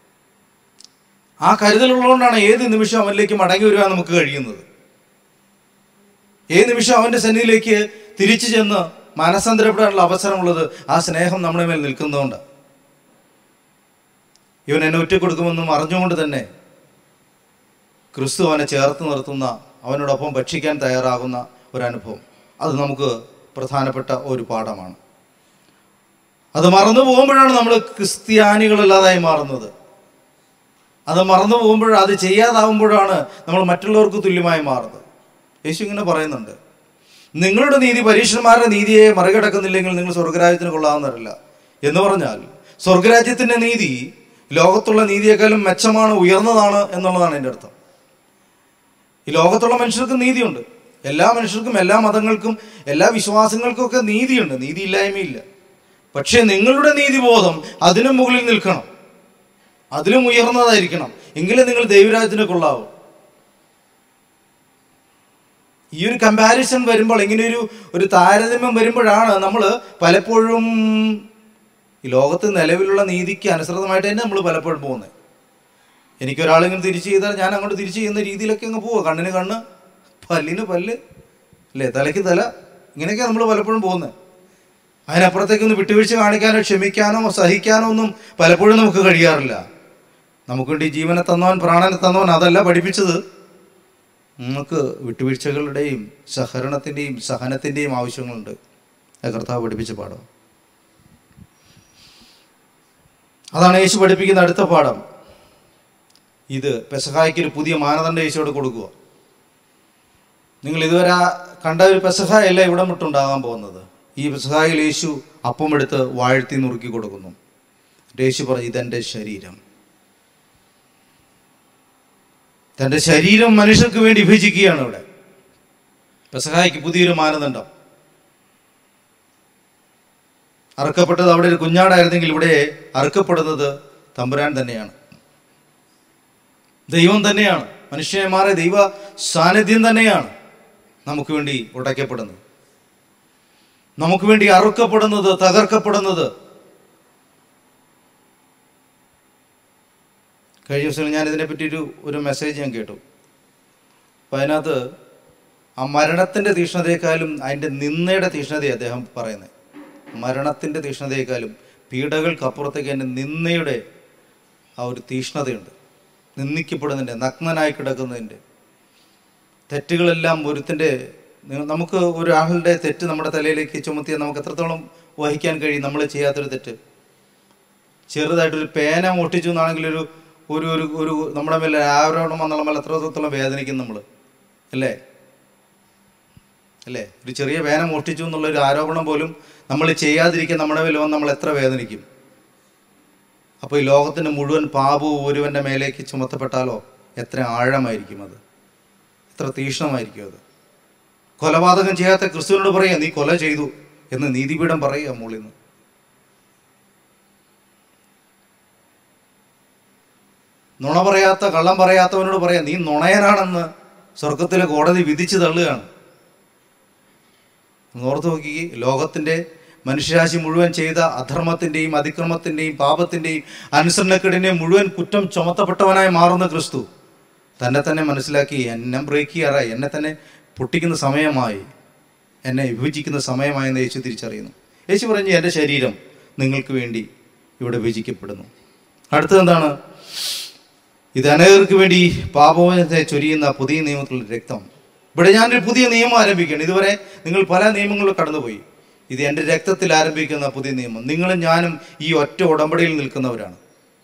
ആ കരുതലുള്ളതുകൊണ്ടാണ് ഏത് നിമിഷം അവനിലേക്ക് മടങ്ങി വരുവാൻ നമുക്ക് കഴിയുന്നത് ഏത് നിമിഷം അവൻ്റെ സന്നിധിയിലേക്ക് തിരിച്ചു ചെന്ന് മനസ്സന്തരപ്പെടാനുള്ള അവസരമുള്ളത് ആ സ്നേഹം നമ്മുടെ മേൽ നിൽക്കുന്നതുകൊണ്ട് ഇവൻ എന്നെ ഒറ്റ കൊടുക്കുമെന്നും അറിഞ്ഞുകൊണ്ട് തന്നെ ക്രിസ്തു അവനെ ചേർത്ത് നിർത്തുന്ന അവനോടൊപ്പം ഭക്ഷിക്കാൻ തയ്യാറാകുന്ന ഒരനുഭവം അത് നമുക്ക് പ്രധാനപ്പെട്ട ഒരു പാഠമാണ് അത് മറന്നു പോകുമ്പോഴാണ് നമ്മൾ ക്രിസ്ത്യാനികളല്ലാതായി മാറുന്നത് അത് മറന്നു പോകുമ്പോഴ അത് ചെയ്യാതാവുമ്പോഴാണ് നമ്മൾ മറ്റുള്ളവർക്ക് തുല്യമായി മാറുന്നത് യേശു ഇങ്ങനെ പറയുന്നുണ്ട് നിങ്ങളുടെ നീതി പരീക്ഷന്മാരുടെ നീതിയെ മറികടക്കുന്നില്ലെങ്കിൽ നിങ്ങൾ സ്വർഗരാജ്യത്തിന് കൊള്ളാവുന്നവരല്ല എന്ന് പറഞ്ഞാൽ സ്വർഗരാജ്യത്തിൻ്റെ നീതി ലോകത്തുള്ള നീതിയേക്കാളും മെച്ചമാണ് ഉയർന്നതാണ് എന്നുള്ളതാണ് എൻ്റെ അർത്ഥം ഈ ലോകത്തുള്ള മനുഷ്യർക്ക് നീതിയുണ്ട് എല്ലാ മനുഷ്യർക്കും എല്ലാ മതങ്ങൾക്കും എല്ലാ വിശ്വാസങ്ങൾക്കും ഒക്കെ നീതിയുണ്ട് നീതിയില്ലായ്മയില്ല പക്ഷേ നിങ്ങളുടെ നീതിബോധം അതിനും മുകളിൽ നിൽക്കണം അതിലും ഉയർന്നതായിരിക്കണം എങ്കിലേ നിങ്ങൾ ദൈവരാജ്യത്തിന് കൊള്ളാവൂ ഈ ഒരു കമ്പാരിസൺ വരുമ്പോൾ ഇങ്ങനെ ഒരു ഒരു താരതമ്യം വരുമ്പോഴാണ് നമ്മൾ പലപ്പോഴും ഈ ലോകത്ത് നിലവിലുള്ള നീതിക്ക് അനുസൃതമായിട്ട് തന്നെ നമ്മൾ പലപ്പോഴും പോകുന്നത് എനിക്കൊരാളിങ്ങനെ തിരിച്ച് ചെയ്താൽ ഞാൻ അങ്ങോട്ട് തിരിച്ച് ചെയ്യുന്ന രീതിയിലൊക്കെ അങ്ങ് പോവുക കണ്ണിന് കണ്ണ് പല്ലിന് പല്ല് അല്ലേ തലയ്ക്ക് തല ഇങ്ങനെയൊക്കെയാണ് നമ്മൾ പലപ്പോഴും പോകുന്നത് അതിനപ്പുറത്തേക്കൊന്ന് വിട്ടുവീഴ്ച കാണിക്കാനോ ക്ഷമിക്കാനോ സഹിക്കാനോ ഒന്നും പലപ്പോഴും നമുക്ക് കഴിയാറില്ല നമുക്ക് വേണ്ടി ജീവനെ തന്നവൻ പ്രാണനെ തന്നവൻ അതല്ല പഠിപ്പിച്ചത് നമുക്ക് വിട്ടുവീഴ്ചകളുടെയും സഹകരണത്തിൻ്റെയും സഹനത്തിൻ്റെയും ആവശ്യങ്ങളുണ്ട് അത് കർത്താവ് പഠിപ്പിച്ച പാഠം അതാണ് യേശു പഠിപ്പിക്കുന്ന അടുത്ത പാഠം ഇത് പെസഹായ്ക്ക് ഒരു പുതിയ മാനദണ്ഡം യേശുവോട് കൊടുക്കുക നിങ്ങൾ ഇതുവരെ ആ കണ്ട ഒരു പെസഹായല്ല ഇവിടെ മുട്ടുണ്ടാകാൻ പോകുന്നത് ഈ പെസഹായിൽ യേശു അപ്പം എടുത്ത് വാഴ്ത്തി നുറുക്കി കൊടുക്കുന്നു യേശു പറഞ്ഞു ഇതെൻ്റെ ശരീരം തൻ്റെ ശരീരം മനുഷ്യർക്ക് വേണ്ടി വിഭജിക്കുകയാണ് ഇവിടെ പെസഹായ്ക്ക് പുതിയൊരു മാനദണ്ഡം അറുക്കപ്പെട്ടത് അവിടെ ഒരു കുഞ്ഞാടായിരുന്നെങ്കിൽ ഇവിടെ അറുക്കപ്പെടുന്നത് തമ്പുരാൻ തന്നെയാണ് ദൈവം തന്നെയാണ് മനുഷ്യന്മാരെ ദൈവ സാന്നിധ്യം തന്നെയാണ് നമുക്ക് വേണ്ടി ഉടയ്ക്കപ്പെടുന്നത് നമുക്ക് വേണ്ടി അറുക്കപ്പെടുന്നത് തകർക്കപ്പെടുന്നത് കഴിഞ്ഞ ദിവസം ഞാൻ ഇതിനെപ്പറ്റി ഒരു ഒരു മെസ്സേജ് ഞാൻ കേട്ടു അപ്പം അതിനകത്ത് ആ മരണത്തിൻ്റെ തീക്ഷ്ണതയെക്കാളും അതിൻ്റെ നിന്നയുടെ തീക്ഷ്ണതയെ അദ്ദേഹം പറയുന്നത് മരണത്തിൻ്റെ തീക്ഷ്ണതയെക്കാളും പീഡകൾക്കപ്പുറത്തേക്ക് എൻ്റെ നിന്നയുടെ ആ ഒരു തീക്ഷ്ണതയുണ്ട് നിന്ദിക്കപ്പെടുന്നതിൻ്റെ നഗ്നനായി കിടക്കുന്നതിൻ്റെ തെറ്റുകളെല്ലാം ഒരുത്തിൻ്റെ നി- നമുക്ക് ഒരാളുടെ തെറ്റ് നമ്മുടെ തലയിലേക്ക് ചുമത്തിയാൽ നമുക്ക് എത്രത്തോളം വഹിക്കാൻ കഴിയും നമ്മൾ ചെയ്യാത്തൊരു തെറ്റ് ചെറുതായിട്ടൊരു പേന ഒട്ടിച്ചു എന്നാണെങ്കിൽ ഒരു ഒരു ഒരു ഒരു നമ്മുടെ മേലെ ആരോപണം വന്നുള്ള മേലെ എത്രത്തോളം വേദനിക്കും നമ്മൾ അല്ലേ അല്ലേ ഒരു ചെറിയ പേന മോഷ്ടിച്ചു എന്നുള്ള ഒരു ആരോപണം പോലും നമ്മൾ ചെയ്യാതിരിക്കാൻ നമ്മുടെ മേൽ വന്ന് നമ്മൾ എത്ര വേദനിക്കും അപ്പോൾ ഈ ലോകത്തിൻ്റെ മുഴുവൻ പാപവും ഒരുവൻ്റെ മേലേക്ക് ചുമത്തപ്പെട്ടാലോ എത്ര ആഴമായിരിക്കും അത് എത്ര തീക്ഷ്ണമായിരിക്കും അത് കൊലപാതകം ചെയ്യാത്ത ക്രിസ്തുവിനോട് പറയാം നീ കൊല ചെയ്തു എന്ന് നീതിപീഠം പറയുക മുകളിൽ നിന്ന് നുണ പറയാത്ത കള്ളം പറയാത്തവനോട് പറയാം നീ നുണയനാണെന്ന് സ്വർഗത്തിലെ കോടതി വിധിച്ചു തള്ളുകയാണ് ഒന്ന് ഓർത്ത് നോക്കി ലോകത്തിൻ്റെ മനുഷ്യരാശി മുഴുവൻ ചെയ്ത അധർമ്മത്തിൻ്റെയും അതിക്രമത്തിൻ്റെയും പാപത്തിൻ്റെയും അനുസരണക്കേടിൻ്റെയും മുഴുവൻ കുറ്റം ചുമത്തപ്പെട്ടവനായി മാറുന്ന ക്രിസ്തു തന്നെ തന്നെ മനസ്സിലാക്കി എന്നെ ബ്രേക്ക് ചെയ്യാറായി എന്നെ തന്നെ പൊട്ടിക്കുന്ന സമയമായി എന്നെ വിഭജിക്കുന്ന സമയമായി എന്ന് യേശു തിരിച്ചറിയുന്നു യേശു പറഞ്ഞു എൻ്റെ ശരീരം നിങ്ങൾക്ക് വേണ്ടി ഇവിടെ വിഭജിക്കപ്പെടുന്നു അടുത്തത് എന്താണ് ഇത് അനേകർക്ക് വേണ്ടി പാപവനത്തെ ചൊരിയുന്ന പുതിയ നിയമത്തിലുള്ള രക്തം ഇവിടെ ഞാനൊരു പുതിയ നിയമം ആരംഭിക്കുകയാണ് ഇതുവരെ നിങ്ങൾ പല നിയമങ്ങളിലും കടന്നുപോയി ഇത് എൻ്റെ രക്തത്തിൽ ആരംഭിക്കുന്ന പുതിയ നിയമം നിങ്ങളും ഞാനും ഈ ഒറ്റ ഉടമ്പടിയിൽ നിൽക്കുന്നവരാണ്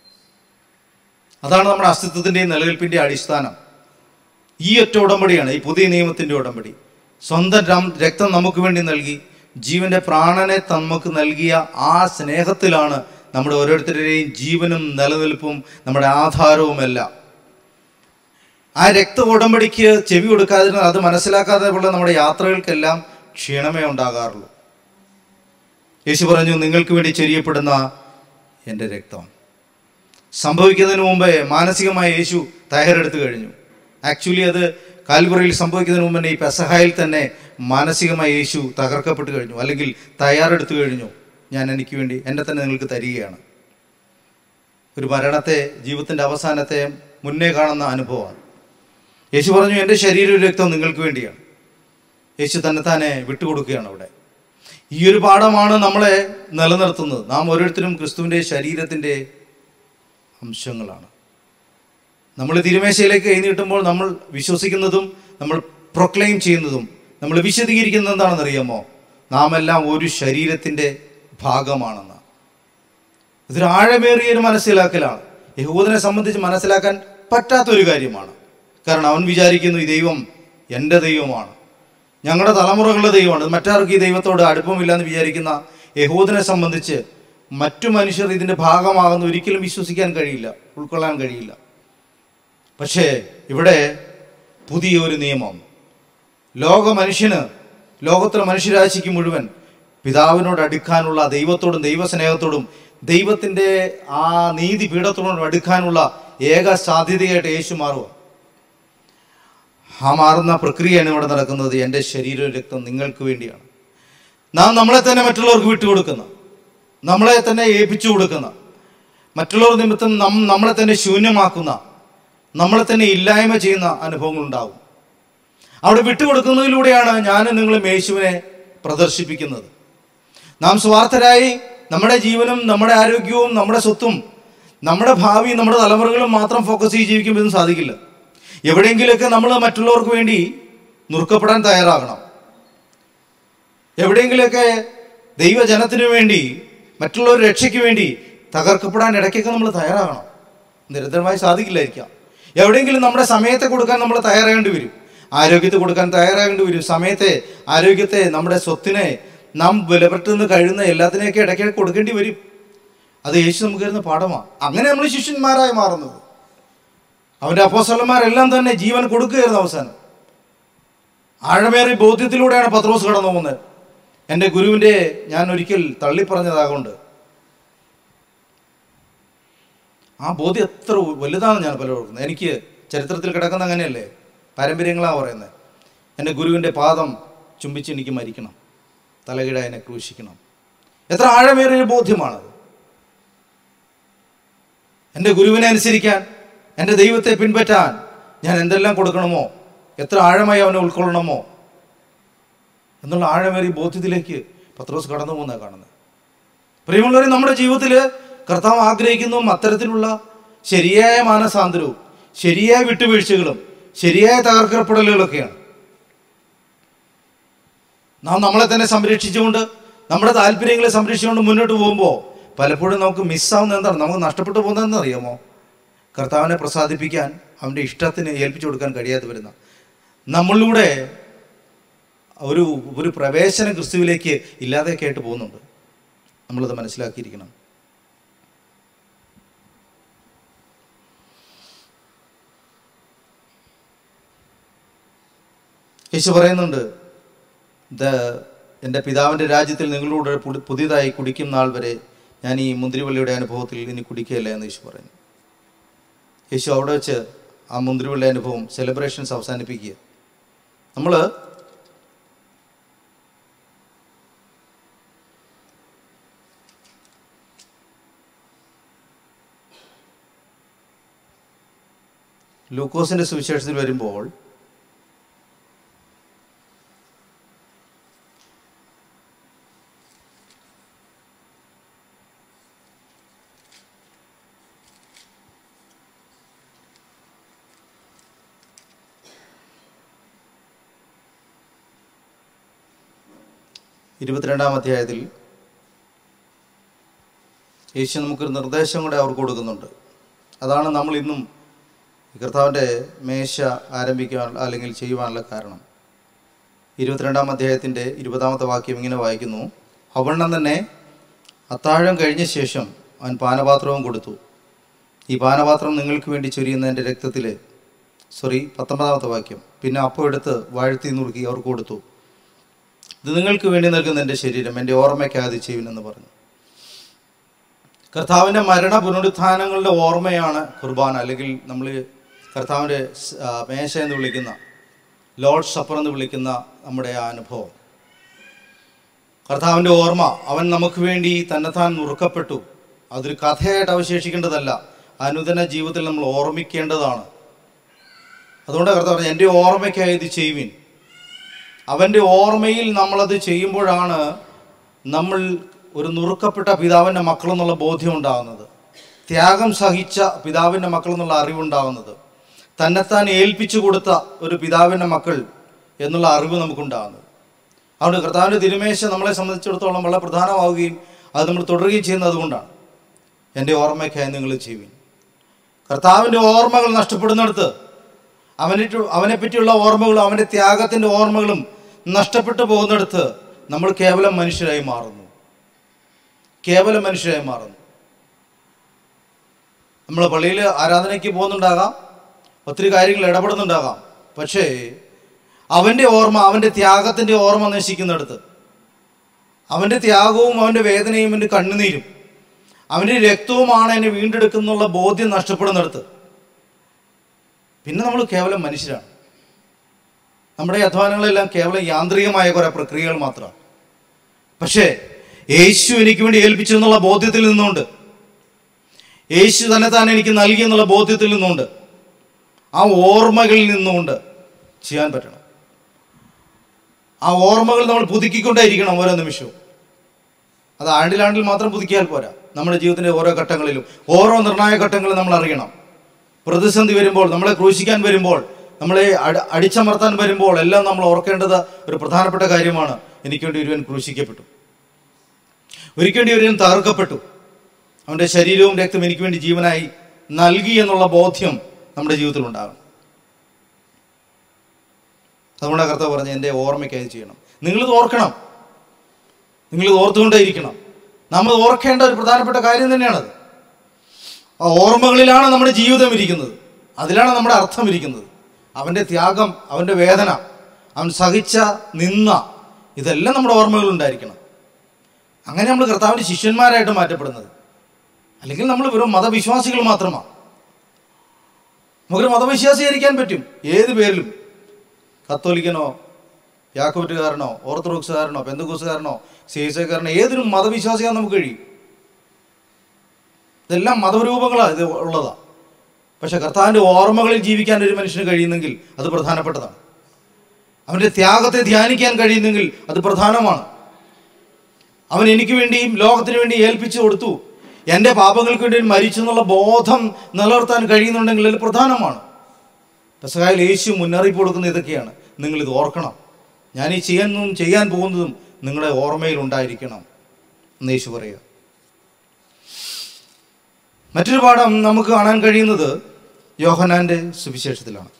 അതാണ് നമ്മുടെ അസ്തിത്വത്തിൻ്റെയും നിലനിൽപ്പിൻ്റെയും അടിസ്ഥാനം ഈ ഒറ്റ ഉടമ്പടിയാണ് ഈ പുതിയ നിയമത്തിൻ്റെ ഉടമ്പടി സ്വന്തം രം- രക്തം നമുക്ക് വേണ്ടി നൽകി ജീവന്റെ പ്രാണനെ നമുക്ക് നൽകിയ ആ സ്നേഹത്തിലാണ് നമ്മുടെ ഓരോരുത്തരുടെയും ജീവനും നിലനിൽപ്പും നമ്മുടെ ആധാരവുമെല്ലാം ആ രക്ത ഉടമ്പടിക്ക് ചെവി കൊടുക്കാതിരുന്നാൽ അത് മനസ്സിലാക്കാതെ ഉള്ള നമ്മുടെ യാത്രകൾക്കെല്ലാം ക്ഷീണമേ ഉണ്ടാകാറുള്ളൂ യേശു പറഞ്ഞു നിങ്ങൾക്ക് വേണ്ടി ചൊരിയപ്പെടുന്ന എൻ്റെ രക്തം സംഭവിക്കുന്നതിന് മുമ്പേ മാനസികമായി യേശു തയ്യാറെടുത്ത് കഴിഞ്ഞു ആക്ച്വലി അത് കാൽവറിയിൽ സംഭവിക്കുന്നതിന് മുമ്പ് തന്നെ ഈ പെസഹായിൽ തന്നെ മാനസികമായി യേശു തകർക്കപ്പെട്ട് കഴിഞ്ഞു അല്ലെങ്കിൽ തയ്യാറെടുത്ത് കഴിഞ്ഞു ഞാൻ എനിക്ക് വേണ്ടി എന്നെ തന്നെ നിങ്ങൾക്ക് തരികയാണ് ഒരു മരണത്തെ ജീവിതത്തിൻ്റെ അവസാനത്തെ മുന്നേ കാണുന്ന അനുഭവമാണ് യേശു പറഞ്ഞു എൻ്റെ ശരീരവും രക്തം നിങ്ങൾക്ക് വേണ്ടിയാണ് യേശു തന്നെ തന്നെ വിട്ടുകൊടുക്കുകയാണ് അവിടെ ഈ ഒരു പാഠമാണ് നമ്മളെ നിലനിർത്തുന്നത് നാം ഓരോരുത്തരും ക്രിസ്തുവിൻ്റെ ശരീരത്തിൻ്റെ അംശങ്ങളാണ് നമ്മൾ തിരുമേശയിലേക്ക് എഴുന്നേറ്റുമ്പോൾ നമ്മൾ വിശ്വസിക്കുന്നതും നമ്മൾ പ്രൊക്ലെയിം ചെയ്യുന്നതും നമ്മൾ വിശദീകരിക്കുന്നത് എന്താണെന്ന് അറിയാമോ നാം എല്ലാം ഒരു ശരീരത്തിൻ്റെ ഭാഗമാണെന്ന് ഇതൊരു ആഴമേറിയ ഒരു മനസ്സിലാക്കലാണ് യഹൂദനെ സംബന്ധിച്ച് മനസ്സിലാക്കാൻ പറ്റാത്തൊരു കാര്യമാണ് കാരണം അവൻ വിചാരിക്കുന്നു ഈ ദൈവം എൻ്റെ ദൈവമാണ് ഞങ്ങളുടെ തലമുറകളുടെ ദൈവമാണ് മറ്റാർക്കും ഈ ദൈവത്തോട് അടുപ്പമില്ലെന്ന് വിചാരിക്കുന്ന യഹൂദനെ സംബന്ധിച്ച് മറ്റു മനുഷ്യർ ഇതിൻ്റെ ഭാഗമാകുന്ന ഒരിക്കലും വിശ്വസിക്കാൻ കഴിയില്ല ഉൾക്കൊള്ളാൻ കഴിയില്ല പക്ഷേ ഇവിടെ പുതിയ ഒരു നിയമം ലോക മനുഷ്യന് ലോകത്തിലെ മനുഷ്യരാശിക്ക് മുഴുവൻ പിതാവിനോട് അടുക്കാനുള്ള ദൈവത്തോടും ദൈവസ്നേഹത്തോടും ദൈവത്തിൻ്റെ ആ നീതി പീഠത്തോടും അടുക്കാനുള്ള ഏക സാധ്യതയായിട്ട് യേശു മാറുക ആ മാറുന്ന പ്രക്രിയയാണ് ഇവിടെ നടക്കുന്നത് എൻ്റെ ശരീരവും രക്തം നിങ്ങൾക്ക് വേണ്ടിയാണ് നാം നമ്മളെ തന്നെ മറ്റുള്ളവർക്ക് വിട്ടുകൊടുക്കുന്ന നമ്മളെ തന്നെ ഏൽപ്പിച്ചു കൊടുക്കുന്ന മറ്റുള്ളവർ നിമിത്തം നം നമ്മളെ തന്നെ ശൂന്യമാക്കുന്ന നമ്മളെ തന്നെ ഇല്ലായ്മ ചെയ്യുന്ന അനുഭവങ്ങൾ ഉണ്ടാകും അവിടെ വിട്ടുകൊടുക്കുന്നതിലൂടെയാണ് ഞാനും നിങ്ങളും യേശുവിനെ പ്രദർശിപ്പിക്കുന്നത് നാം സ്വാർത്ഥരായി നമ്മുടെ ജീവനും നമ്മുടെ ആരോഗ്യവും നമ്മുടെ സ്വത്തും നമ്മുടെ ഭാവിയും നമ്മുടെ തലമുറകളും മാത്രം ഫോക്കസ് ചെയ്ത് ജീവിക്കുമ്പോൾ ഇതൊന്നും സാധിക്കില്ല എവിടെയെങ്കിലുമൊക്കെ നമ്മൾ മറ്റുള്ളവർക്ക് വേണ്ടി നുറുക്കപ്പെടാൻ തയ്യാറാകണം എവിടെയെങ്കിലുമൊക്കെ ദൈവജനത്തിനു വേണ്ടി മറ്റുള്ളവരുടെ രക്ഷയ്ക്ക് വേണ്ടി തകർക്കപ്പെടാൻ ഇടയ്ക്കൊക്കെ നമ്മൾ തയ്യാറാകണം നിരന്തരമായി സാധിക്കില്ലായിരിക്കാം എവിടെയെങ്കിലും നമ്മുടെ സമയത്തെ കൊടുക്കാൻ നമ്മൾ തയ്യാറാകേണ്ടി വരും ആരോഗ്യത്തെ കൊടുക്കാൻ തയ്യാറാകേണ്ടി വരും സമയത്തെ ആരോഗ്യത്തെ നമ്മുടെ സ്വത്തിനെ നാം വിലപെട്ടുന്ന കഴിയുന്ന എല്ലാത്തിനെയൊക്കെ ഇടയ്ക്കിടെ കൊടുക്കേണ്ടി വരും അത് യേശു നമുക്ക് തരുന്ന പാഠമാണ് അങ്ങനെ നമ്മൾ ശിഷ്യന്മാരായി മാറുന്നത് അവൻ്റെ അപ്പോസ്തലന്മാരെല്ലാം തന്നെ ജീവൻ കൊടുക്കുകയായിരുന്നു അവസാനം ആഴമേറിയ ബോധ്യത്തിലൂടെയാണ് പത്രോസ് കടന്നു പോകുന്നത് എൻ്റെ ഗുരുവിൻ്റെ ഞാൻ ഒരിക്കൽ തള്ളിപ്പറഞ്ഞതാകൊണ്ട് ആ ബോധ്യം എത്ര വലുതാണെന്ന് ഞാൻ പലരും ഓർക്കുന്നത് എനിക്ക് ചരിത്രത്തിൽ കിടക്കുന്ന അങ്ങനെയല്ലേ പാരമ്പര്യങ്ങളാണ് പറയുന്നത് എൻ്റെ ഗുരുവിൻ്റെ പാദം ചുംബിച്ച് എനിക്ക് മരിക്കണം തലകിട എന്നെ ക്രൂശിക്കണം എത്ര ആഴമേറിയ ബോധ്യമാണത് എൻ്റെ ഗുരുവിനെ അനുസരിക്കാൻ എൻ്റെ ദൈവത്തെ പിൻപറ്റാൻ ഞാൻ എന്തെല്ലാം കൊടുക്കണമോ എത്ര ആഴമായി അവനെ ഉൾക്കൊള്ളണമോ എന്നുള്ള ആഴമേറിയ ബോധ്യത്തിലേക്ക് പത്രോസ് കടന്നു പോകുന്ന കാണുന്നത് പ്രിയമുള്ളവരെ നമ്മുടെ ജീവിതത്തിൽ കർത്താവ് ആഗ്രഹിക്കുന്നതും അത്തരത്തിലുള്ള ശരിയായ മാനസാന്തരവും ശരിയായ വിട്ടുവീഴ്ചകളും ശരിയായ തകർക്കപ്പെടലുകളൊക്കെയാണ് നാം നമ്മളെ തന്നെ സംരക്ഷിച്ചുകൊണ്ട് നമ്മുടെ താല്പര്യങ്ങളെ സംരക്ഷിച്ചുകൊണ്ട് മുന്നോട്ട് പോകുമ്പോൾ പലപ്പോഴും നമുക്ക് മിസ്സാവുന്ന എന്താണ് നമുക്ക് നഷ്ടപ്പെട്ടു പോകുന്നതെന്ന് അറിയാമോ കർത്താവിനെ പ്രസാദിപ്പിക്കാൻ അവൻ്റെ ഇഷ്ടത്തിന് ഏൽപ്പിച്ചു കൊടുക്കാൻ കഴിയാതെ വരുന്ന നമ്മളിലൂടെ ഒരു ഒരു പ്രവേശനം ക്രിസ്തുവിലേക്ക് ഇല്ലാതെയൊക്കെ ആയിട്ട് പോകുന്നുണ്ട് നമ്മളത് മനസ്സിലാക്കിയിരിക്കണം യേശു പറയുന്നുണ്ട് ദ എൻ്റെ പിതാവിൻ്റെ രാജ്യത്തിൽ നിങ്ങളോട് പുതി- പുതിയതായി കുടിക്കും നാൾ വരെ ഞാൻ ഈ മുന്തിരിവള്ളിയുടെ അനുഭവത്തിൽ ഇനി കുടിക്കുകയില്ല എന്ന് യേശു പറയുന്നു യേശു അവിടെ വെച്ച് ആ മുന്തിരിവള്ളി അനുഭവം സെലിബ്രേഷൻസ് അവസാനിപ്പിക്കുക നമ്മൾ ലൂക്കോസിന്റെ സുവിശേഷത്തിൽ വരുമ്പോൾ ഇരുപത്തിരണ്ടാം അധ്യായത്തിൽ യേശു നമുക്കൊരു നിർദ്ദേശം കൂടെ അവർക്ക് കൊടുക്കുന്നുണ്ട് അതാണ് നമ്മൾ ഇന്നും കർത്താവിൻ്റെ മേശ ആരംഭിക്കാൻ അല്ലെങ്കിൽ ചെയ്യുവാനുള്ള കാരണം ഇരുപത്തിരണ്ടാം അധ്യായത്തിൻ്റെ ഇരുപതാമത്തെ വാക്യം ഇങ്ങനെ വായിക്കുന്നു അവണ്ണം തന്നെ അത്താഴം കഴിഞ്ഞ ശേഷം അവൻ പാനപാത്രവും കൊടുത്തു ഈ പാനപാത്രം നിങ്ങൾക്ക് വേണ്ടി ചൊരിയുന്ന എൻ്റെ രക്തത്തിൽ സോറി പത്തൊമ്പതാമത്തെ വാക്യം പിന്നെ അപ്പം എടുത്ത് വാഴ്ത്തി നുറുക്കി അവർക്ക് കൊടുത്തു ഇത് നിങ്ങൾക്ക് വേണ്ടി നൽകുന്ന എൻ്റെ ശരീരം എൻ്റെ ഓർമ്മയ്ക്കാതി ചെയ്യുമെന്ന് പറഞ്ഞു കർത്താവിൻ്റെ മരണ പുനരുത്ഥാനങ്ങളുടെ ഓർമ്മയാണ് കുർബാന അല്ലെങ്കിൽ നമ്മൾ കർത്താവിൻ്റെ സ്- ആ, മേശ എന്ന് വിളിക്കുന്ന ലോർഡ് സപ്പർ എന്ന് വിളിക്കുന്ന നമ്മുടെ ആ അനുഭവം കർത്താവിൻ്റെ ഓർമ്മ അവൻ നമുക്ക് വേണ്ടി തന്നെത്താൻ നുറുക്കപ്പെട്ടു അതൊരു കഥയായിട്ട് അവശേഷിക്കേണ്ടതല്ല അനുദിന ജീവിതത്തിൽ നമ്മൾ ഓർമ്മിക്കേണ്ടതാണ് അതുകൊണ്ട് കർത്താവ് പറഞ്ഞു എൻ്റെ ഓർമ്മയ്ക്കായി ഇത് ചെയ്യുവിൻ അവൻ്റെ ഓർമ്മയിൽ നമ്മളത് ചെയ്യുമ്പോഴാണ് നമ്മൾ ഒരു നുറുക്കപ്പെട്ട പിതാവിൻ്റെ മക്കളെന്നുള്ള ബോധ്യം ഉണ്ടാകുന്നത് ത്യാഗം സഹിച്ച പിതാവിൻ്റെ മക്കളെന്നുള്ള അറിവുണ്ടാകുന്നത് തന്നെത്താൻ ഏൽപ്പിച്ചു കൊടുത്ത ഒരു പിതാവിൻ്റെ മക്കൾ എന്നുള്ള അറിവ് നമുക്കുണ്ടാകുന്നത് അതുകൊണ്ട് കർത്താവിൻ്റെ തിരുമേശ നമ്മളെ സംബന്ധിച്ചിടത്തോളം വളരെ പ്രധാനമാവുകയും അത് നമ്മൾ തുടരുകയും ചെയ്യുന്നത് അതുകൊണ്ടാണ് എൻ്റെ ഓർമ്മയ്ക്കായി നിങ്ങൾ ചെയ്യുവിൻ കർത്താവിൻ്റെ ഓർമ്മകൾ നഷ്ടപ്പെടുന്നിടത്ത് അവനെ അവനെ പറ്റിയുള്ള ഓർമ്മകളും അവൻ്റെ ത്യാഗത്തിൻ്റെ ഓർമ്മകളും നഷ്ടപ്പെട്ടു പോകുന്നിടത്ത് നമ്മൾ കേവലം മനുഷ്യരായി മാറുന്നു കേവലം മനുഷ്യരായി മാറുന്നു നമ്മൾ പള്ളിയിൽ ആരാധനയ്ക്ക് പോകുന്നുണ്ടാകാം ഒത്തിരി കാര്യങ്ങൾ ഇടപെടുന്നുണ്ടാകാം പക്ഷേ അവൻ്റെ ഓർമ്മ അവൻ്റെ ത്യാഗത്തിൻ്റെ ഓർമ്മ നശിക്കുന്നിടത്ത് അവൻ്റെ ത്യാഗവും അവൻ്റെ വേദനയും അവൻ്റെ കണ്ണുനീരും അവൻ്റെ രക്തവുമാണ് എന്നെ വീണ്ടെടുക്കുന്നുള്ള ബോധ്യം നഷ്ടപ്പെടുന്നിടത്ത് പിന്നെ നമ്മൾ കേവലം മനുഷ്യരാണ് നമ്മുടെ ഈ അധ്വാനങ്ങളെല്ലാം കേവലം യാന്ത്രികമായ കുറേ പ്രക്രിയകൾ മാത്രമാണ് പക്ഷേ യേശു എനിക്ക് വേണ്ടി ഏൽപ്പിച്ചു എന്നുള്ള ബോധ്യത്തിൽ നിന്നുകൊണ്ട് യേശു തന്നെ താൻ എനിക്ക് നൽകി എന്നുള്ള ബോധ്യത്തിൽ നിന്നുകൊണ്ട് ആ ഓർമ്മകളിൽ നിന്നുകൊണ്ട് ചെയ്യാൻ പറ്റണം ആ ഓർമ്മകൾ നമ്മൾ പുതുക്കിക്കൊണ്ടേയിരിക്കണം ഓരോ നിമിഷവും അത് ആണ്ടിലാണ്ടിൽ മാത്രം പുതുക്കിയാൽ പോരാ നമ്മുടെ ജീവിതത്തിൻ്റെ ഓരോ ഘട്ടങ്ങളിലും ഓരോ നിർണായക ഘട്ടങ്ങളും നമ്മൾ അറിയണം പ്രതിസന്ധി വരുമ്പോൾ നമ്മളെ ക്രൂശിക്കാൻ വരുമ്പോൾ നമ്മളെ അട- അടിച്ചമർത്താൻ വരുമ്പോൾ എല്ലാം നമ്മൾ ഓർക്കേണ്ടത് ഒരു പ്രധാനപ്പെട്ട കാര്യമാണ് എനിക്ക് വേണ്ടി ഒരുവൻ ക്രൂശിക്കപ്പെട്ടു ഒരിക്കൽ വേണ്ടി ഒരുവൻ തകർക്കപ്പെട്ടു അവൻ്റെ ശരീരവും രക്തം എനിക്ക് വേണ്ടി ജീവനായി നൽകി എന്നുള്ള ബോധ്യം നമ്മുടെ ജീവിതത്തിൽ ഉണ്ടാകണം അതുകൊണ്ട് കർത്താവ് പറഞ്ഞ എൻ്റെ ഓർമ്മയ്ക്കായി ചെയ്യണം നിങ്ങളിത് ഓർക്കണം നിങ്ങളിത് ഓർത്തുകൊണ്ടേയിരിക്കണം നമ്മൾ ഓർക്കേണ്ട ഒരു പ്രധാനപ്പെട്ട കാര്യം തന്നെയാണത് ആ ഓർമ്മകളിലാണ് നമ്മുടെ ജീവിതം ഇരിക്കുന്നത് അതിലാണ് നമ്മുടെ അർത്ഥം ഇരിക്കുന്നത് അവൻ്റെ ത്യാഗം അവൻ്റെ വേദന അവൻ സഹിച്ച നിന്ന ഇതെല്ലാം നമ്മുടെ ഓർമ്മകളിൽ ഉണ്ടായിരിക്കണം അങ്ങനെ നമ്മൾ കർത്താവിൻ്റെ ശിഷ്യന്മാരായിട്ട് മാറ്റപ്പെടുന്നത് അല്ലെങ്കിൽ നമ്മൾ വെറും മതവിശ്വാസികൾ മാത്രമാണ് നമുക്കൊരു മതവിശ്വാസീകരിക്കാൻ പറ്റും ഏത് പേരിലും കത്തോലിക്കനോ യാക്കോറ്റുകാരനോ ഓർത്തഡോക്സുകാരനോ പെന്തക്കോസുകാരനോ സീസക്കാരനോ ഏതൊരു മതവിശ്വാസിയാൻ നമുക്ക് കഴിയും ഇതെല്ലാം മതരൂപങ്ങളാണ് ഇത് ഉള്ളതാ പക്ഷെ കർത്താവിൻ്റെ ഓർമ്മകളിൽ ജീവിക്കാൻ ഒരു മനുഷ്യന് കഴിയുന്നെങ്കിൽ അത് പ്രധാനപ്പെട്ടതാണ് അവൻ്റെ ത്യാഗത്തെ ധ്യാനിക്കാൻ കഴിയുന്നെങ്കിൽ അത് പ്രധാനമാണ് അവൻ എനിക്ക് വേണ്ടിയും ലോകത്തിന് വേണ്ടി ഏൽപ്പിച്ചു കൊടുത്തു എൻ്റെ പാപങ്ങൾക്ക് വേണ്ടി മരിച്ചു എന്നുള്ള ബോധം നിലനിർത്താൻ കഴിയുന്നുണ്ടെങ്കിൽ അത് പ്രധാനമാണ് പെസകായിൽ യേശു മുന്നറിയിപ്പ് കൊടുക്കുന്ന ഇതൊക്കെയാണ് നിങ്ങൾ ഇത് ഓർക്കണം ഞാൻ ഈ ചെയ്യുന്നതും ചെയ്യാൻ പോകുന്നതും നിങ്ങളുടെ ഓർമ്മയിൽ ഉണ്ടായിരിക്കണം എന്ന് യേശു പറയുക മറ്റൊരു പാഠം നമുക്ക് കാണാൻ കഴിയുന്നത് യോഹനാന്റെ സുവിശേഷത്തിലാണ്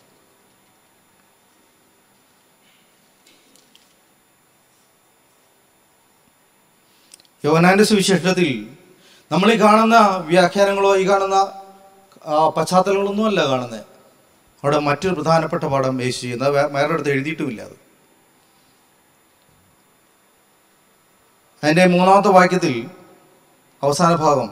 യോഹനാന്റെ സുവിശേഷത്തിൽ നമ്മൾ ഈ കാണുന്ന വ്യാഖ്യാനങ്ങളോ ഈ കാണുന്ന ആ, പശ്ചാത്തലങ്ങളൊന്നും അല്ല കാണുന്നത് അവിടെ മറ്റൊരു പ്രധാനപ്പെട്ട പാഠം യേശു ചെയ്യുന്നത് വേ- വേറെ അടുത്ത് എഴുതിയിട്ടുമില്ല അത് അതിൻ്റെ മൂന്നാമത്തെ വാക്യത്തിൽ അവസാന ഭാഗം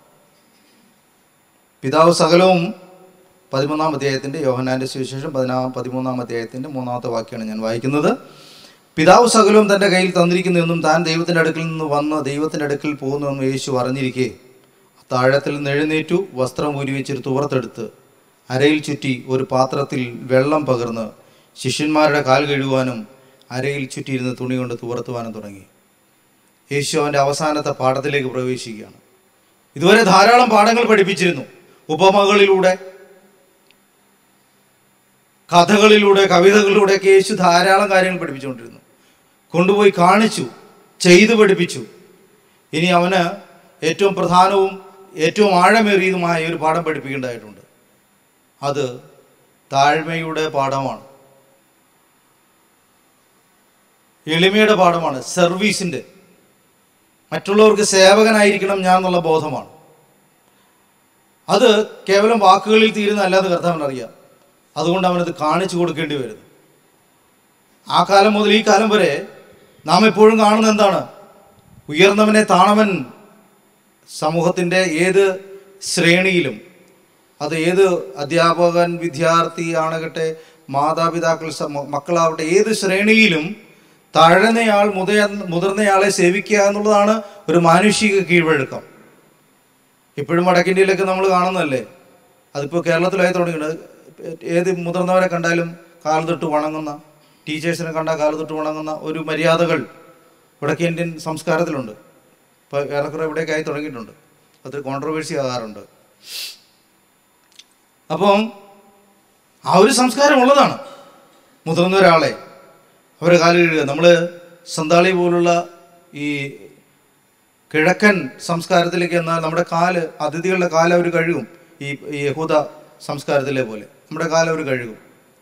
പിതാവ് സകലവും പതിമൂന്നാം അധ്യായത്തിൻ്റെ യോഹനാൻ്റെ സുവിശേഷം പതിനാ പതിമൂന്നാം അധ്യായത്തിൻ്റെ മൂന്നാമത്തെ വാക്യമാണ് ഞാൻ വായിക്കുന്നത് പിതാവ് സകലവും തൻ്റെ കയ്യിൽ തന്നിരിക്കുന്നുവെന്നും താൻ ദൈവത്തിൻ്റെ അടുക്കിൽ നിന്ന് വന്ന് ദൈവത്തിൻ്റെ അടുക്കിൽ പോകുന്നുവെന്നും യേശു അറിഞ്ഞിരിക്കെ താഴത്തിൽ നിന്ന് എഴുന്നേറ്റു വസ്ത്രം ഊരി വെച്ചൊരു തുവർത്തെടുത്ത് അരയിൽ ചുറ്റി ഒരു പാത്രത്തിൽ വെള്ളം പകർന്ന് ശിഷ്യന്മാരുടെ കാൽ കഴുകുവാനും അരയിൽ ചുറ്റിയിരുന്ന് തുണി കൊണ്ട് തുവർത്തുവാനും തുടങ്ങി യേശു അവൻ്റെ അവസാനത്തെ പാഠത്തിലേക്ക് പ്രവേശിക്കുകയാണ് ഇതുവരെ ധാരാളം പാഠങ്ങൾ പഠിപ്പിച്ചിരുന്നു ഉപമകളിലൂടെ കഥകളിലൂടെ കവിതകളിലൂടെയൊക്കെ യേശു ധാരാളം കാര്യങ്ങൾ പഠിപ്പിച്ചുകൊണ്ടിരുന്നു കൊണ്ടുപോയി കാണിച്ചു ചെയ്തു പഠിപ്പിച്ചു ഇനി അവന് ഏറ്റവും പ്രധാനവും ഏറ്റവും ആഴമേറിയതുമായ ഒരു പാഠം പഠിപ്പിക്കേണ്ടതായിട്ടുണ്ട് അത് താഴ്മയുടെ പാഠമാണ് എളിമയുടെ പാഠമാണ് സർവീസിൻ്റെ മറ്റുള്ളവർക്ക് സേവകനായിരിക്കണം ഞാൻ എന്നുള്ള ബോധമാണ് അത് കേവലം വാക്കുകളിൽ തീരുന്ന അല്ലാതെ കർത്താവിനറിയാം അതുകൊണ്ട് അവനത് കാണിച്ചു കൊടുക്കേണ്ടി വരുന്നു ആ കാലം മുതൽ ഈ കാലം വരെ നാം എപ്പോഴും കാണുന്നത് എന്താണ് ഉയർന്നവനെ താണവൻ സമൂഹത്തിൻ്റെ ഏത് ശ്രേണിയിലും അത് ഏത് അധ്യാപകൻ വിദ്യാർത്ഥി ആണകട്ടെ മാതാപിതാക്കൾ സമ- മക്കളാവട്ടെ ഏത് ശ്രേണിയിലും താഴ്ന്നയാൾ മുതയ മുതിർന്നയാളെ സേവിക്കുക എന്നുള്ളതാണ് ഒരു മാനുഷിക കീഴ്വഴക്കം ഇപ്പോഴും വടക്കിന്ത്യയിലൊക്കെ നമ്മൾ കാണുന്നതല്ലേ അതിപ്പോൾ കേരളത്തിലായി തുടങ്ങിയിട്ടുണ്ട് ഏത് മുതിർന്നവരെ കണ്ടാലും കാൽ തൊട്ട് വണങ്ങുന്ന ടീച്ചേഴ്സിനെ കണ്ടാൽ കാൽ തൊട്ട് വണങ്ങുന്ന ഒരു മര്യാദകൾ വടക്കേന്ത്യൻ സംസ്കാരത്തിലുണ്ട് ഇപ്പോൾ ഏറെക്കുറെ ഇവിടെയൊക്കെ ആയി തുടങ്ങിയിട്ടുണ്ട് അത് കോൺട്രവേഴ്സി ആകാറുണ്ട് അപ്പം ആ ഒരു സംസ്കാരം ഉള്ളതാണ് മുതിർന്ന ഒരാളെ അവരെ കാല് കഴുകുക നമ്മൾ സന്താളി പോലുള്ള ഈ കിഴക്കൻ സംസ്കാരത്തിലേക്ക് എന്നാൽ നമ്മുടെ കാല് അതിഥികളുടെ കാല് അവർ കഴുകും ഈ ഈ യഹൂദ സംസ്കാരത്തിലെ പോലെ നമ്മുടെ കാല് അവർ കഴുകും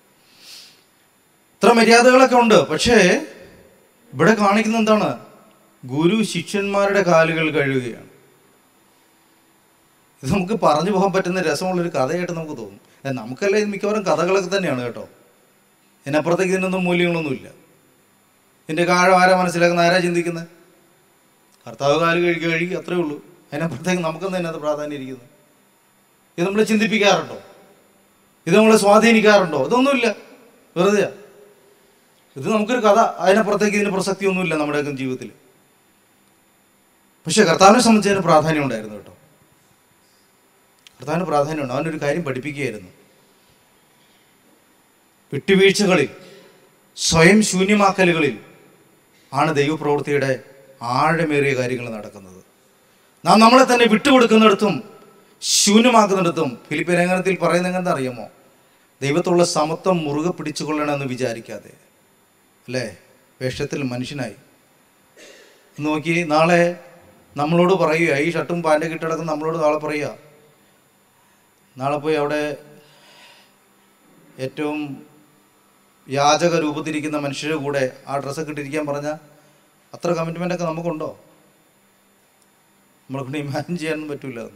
ഇത്ര മര്യാദകളൊക്കെ ഉണ്ട് പക്ഷേ ഇവിടെ കാണിക്കുന്ന എന്താണ് ഗുരു ശിഷ്യന്മാരുടെ കാലുകൾ കഴുകുകയാണ് ഇത് നമുക്ക് പറഞ്ഞു പോകാൻ പറ്റുന്ന രസമുള്ളൊരു കഥയായിട്ട് നമുക്ക് തോന്നും ഏ, നമുക്കല്ല ഇത് മിക്കവാറും കഥകളൊക്കെ തന്നെയാണ് കേട്ടോ ഇതിനപ്പുറത്തേക്ക് ഇതിനൊന്നും മൂല്യങ്ങളൊന്നുമില്ല ഇതിൻ്റെ കാഴം ആരാ മനസ്സിലാക്കുന്ന ആരാ ചിന്തിക്കുന്നത് കർത്താവ് കാല് കഴുകി കഴുകി അത്രേ ഉള്ളൂ അതിനപ്പുറത്തേക്ക് നമുക്കെന്താ അതിനകത്ത് പ്രാധാന്യം ഇരിക്കുന്നത് ഇത് നമ്മളെ ചിന്തിപ്പിക്കാറുണ്ടോ ഇത് നമ്മളെ സ്വാധീനിക്കാറുണ്ടോ ഇതൊന്നുമില്ല വെറുതെയാ ഇത് നമുക്കൊരു കഥ അതിനപ്പുറത്തേക്ക് ഇതിന് പ്രസക്തി ഒന്നുമില്ല നമ്മുടെയൊക്കെ ജീവിതത്തിൽ പക്ഷെ കർത്താവിനെ സംബന്ധിച്ച് അതിന് പ്രാധാന്യം ഉണ്ടായിരുന്നു കേട്ടോ കർത്താവിന് പ്രാധാന്യമുണ്ട് അവനൊരു കാര്യം പഠിപ്പിക്കുകയായിരുന്നു വിട്ടുവീഴ്ചകളിൽ സ്വയം ശൂന്യമാക്കലുകളിൽ ആണ് ദൈവപ്രവൃത്തിയുടെ ആഴമേറിയ കാര്യങ്ങൾ നടക്കുന്നത് നാം നമ്മളെ തന്നെ വിട്ടുകൊടുക്കുന്നിടത്തും ശൂന്യമാക്കുന്നിടത്തും ഫിലിപ്പ് ലേഖനത്തിൽ പറയുന്നത് എന്താ അറിയാമോ ദൈവത്തുള്ള സമത്വം മുറുകെ പിടിച്ചുകൊള്ളണമെന്ന് വിചാരിക്കാതെ അല്ലേ വേഷത്തിൽ മനുഷ്യനായി നോക്കി നാളെ നമ്മളോട് പറയുക ഈ ഷർട്ടും പാൻറ്റും കിട്ടിടക്കും നമ്മളോട് നാളെ പറയുക നാളെ പോയി അവിടെ ഏറ്റവും യാചക രൂപത്തിരിക്കുന്ന മനുഷ്യരുടെ കൂടെ ആ ഡ്രസ്സൊക്കെ ഇട്ടിരിക്കാൻ പറഞ്ഞാൽ അത്ര കമ്മിറ്റ്മെൻ്റ് ഒക്കെ നമുക്കുണ്ടോ നമ്മളെ കൊണ്ട് ഇമാജിൻ ചെയ്യാനൊന്നും പറ്റൂല അതൊന്നും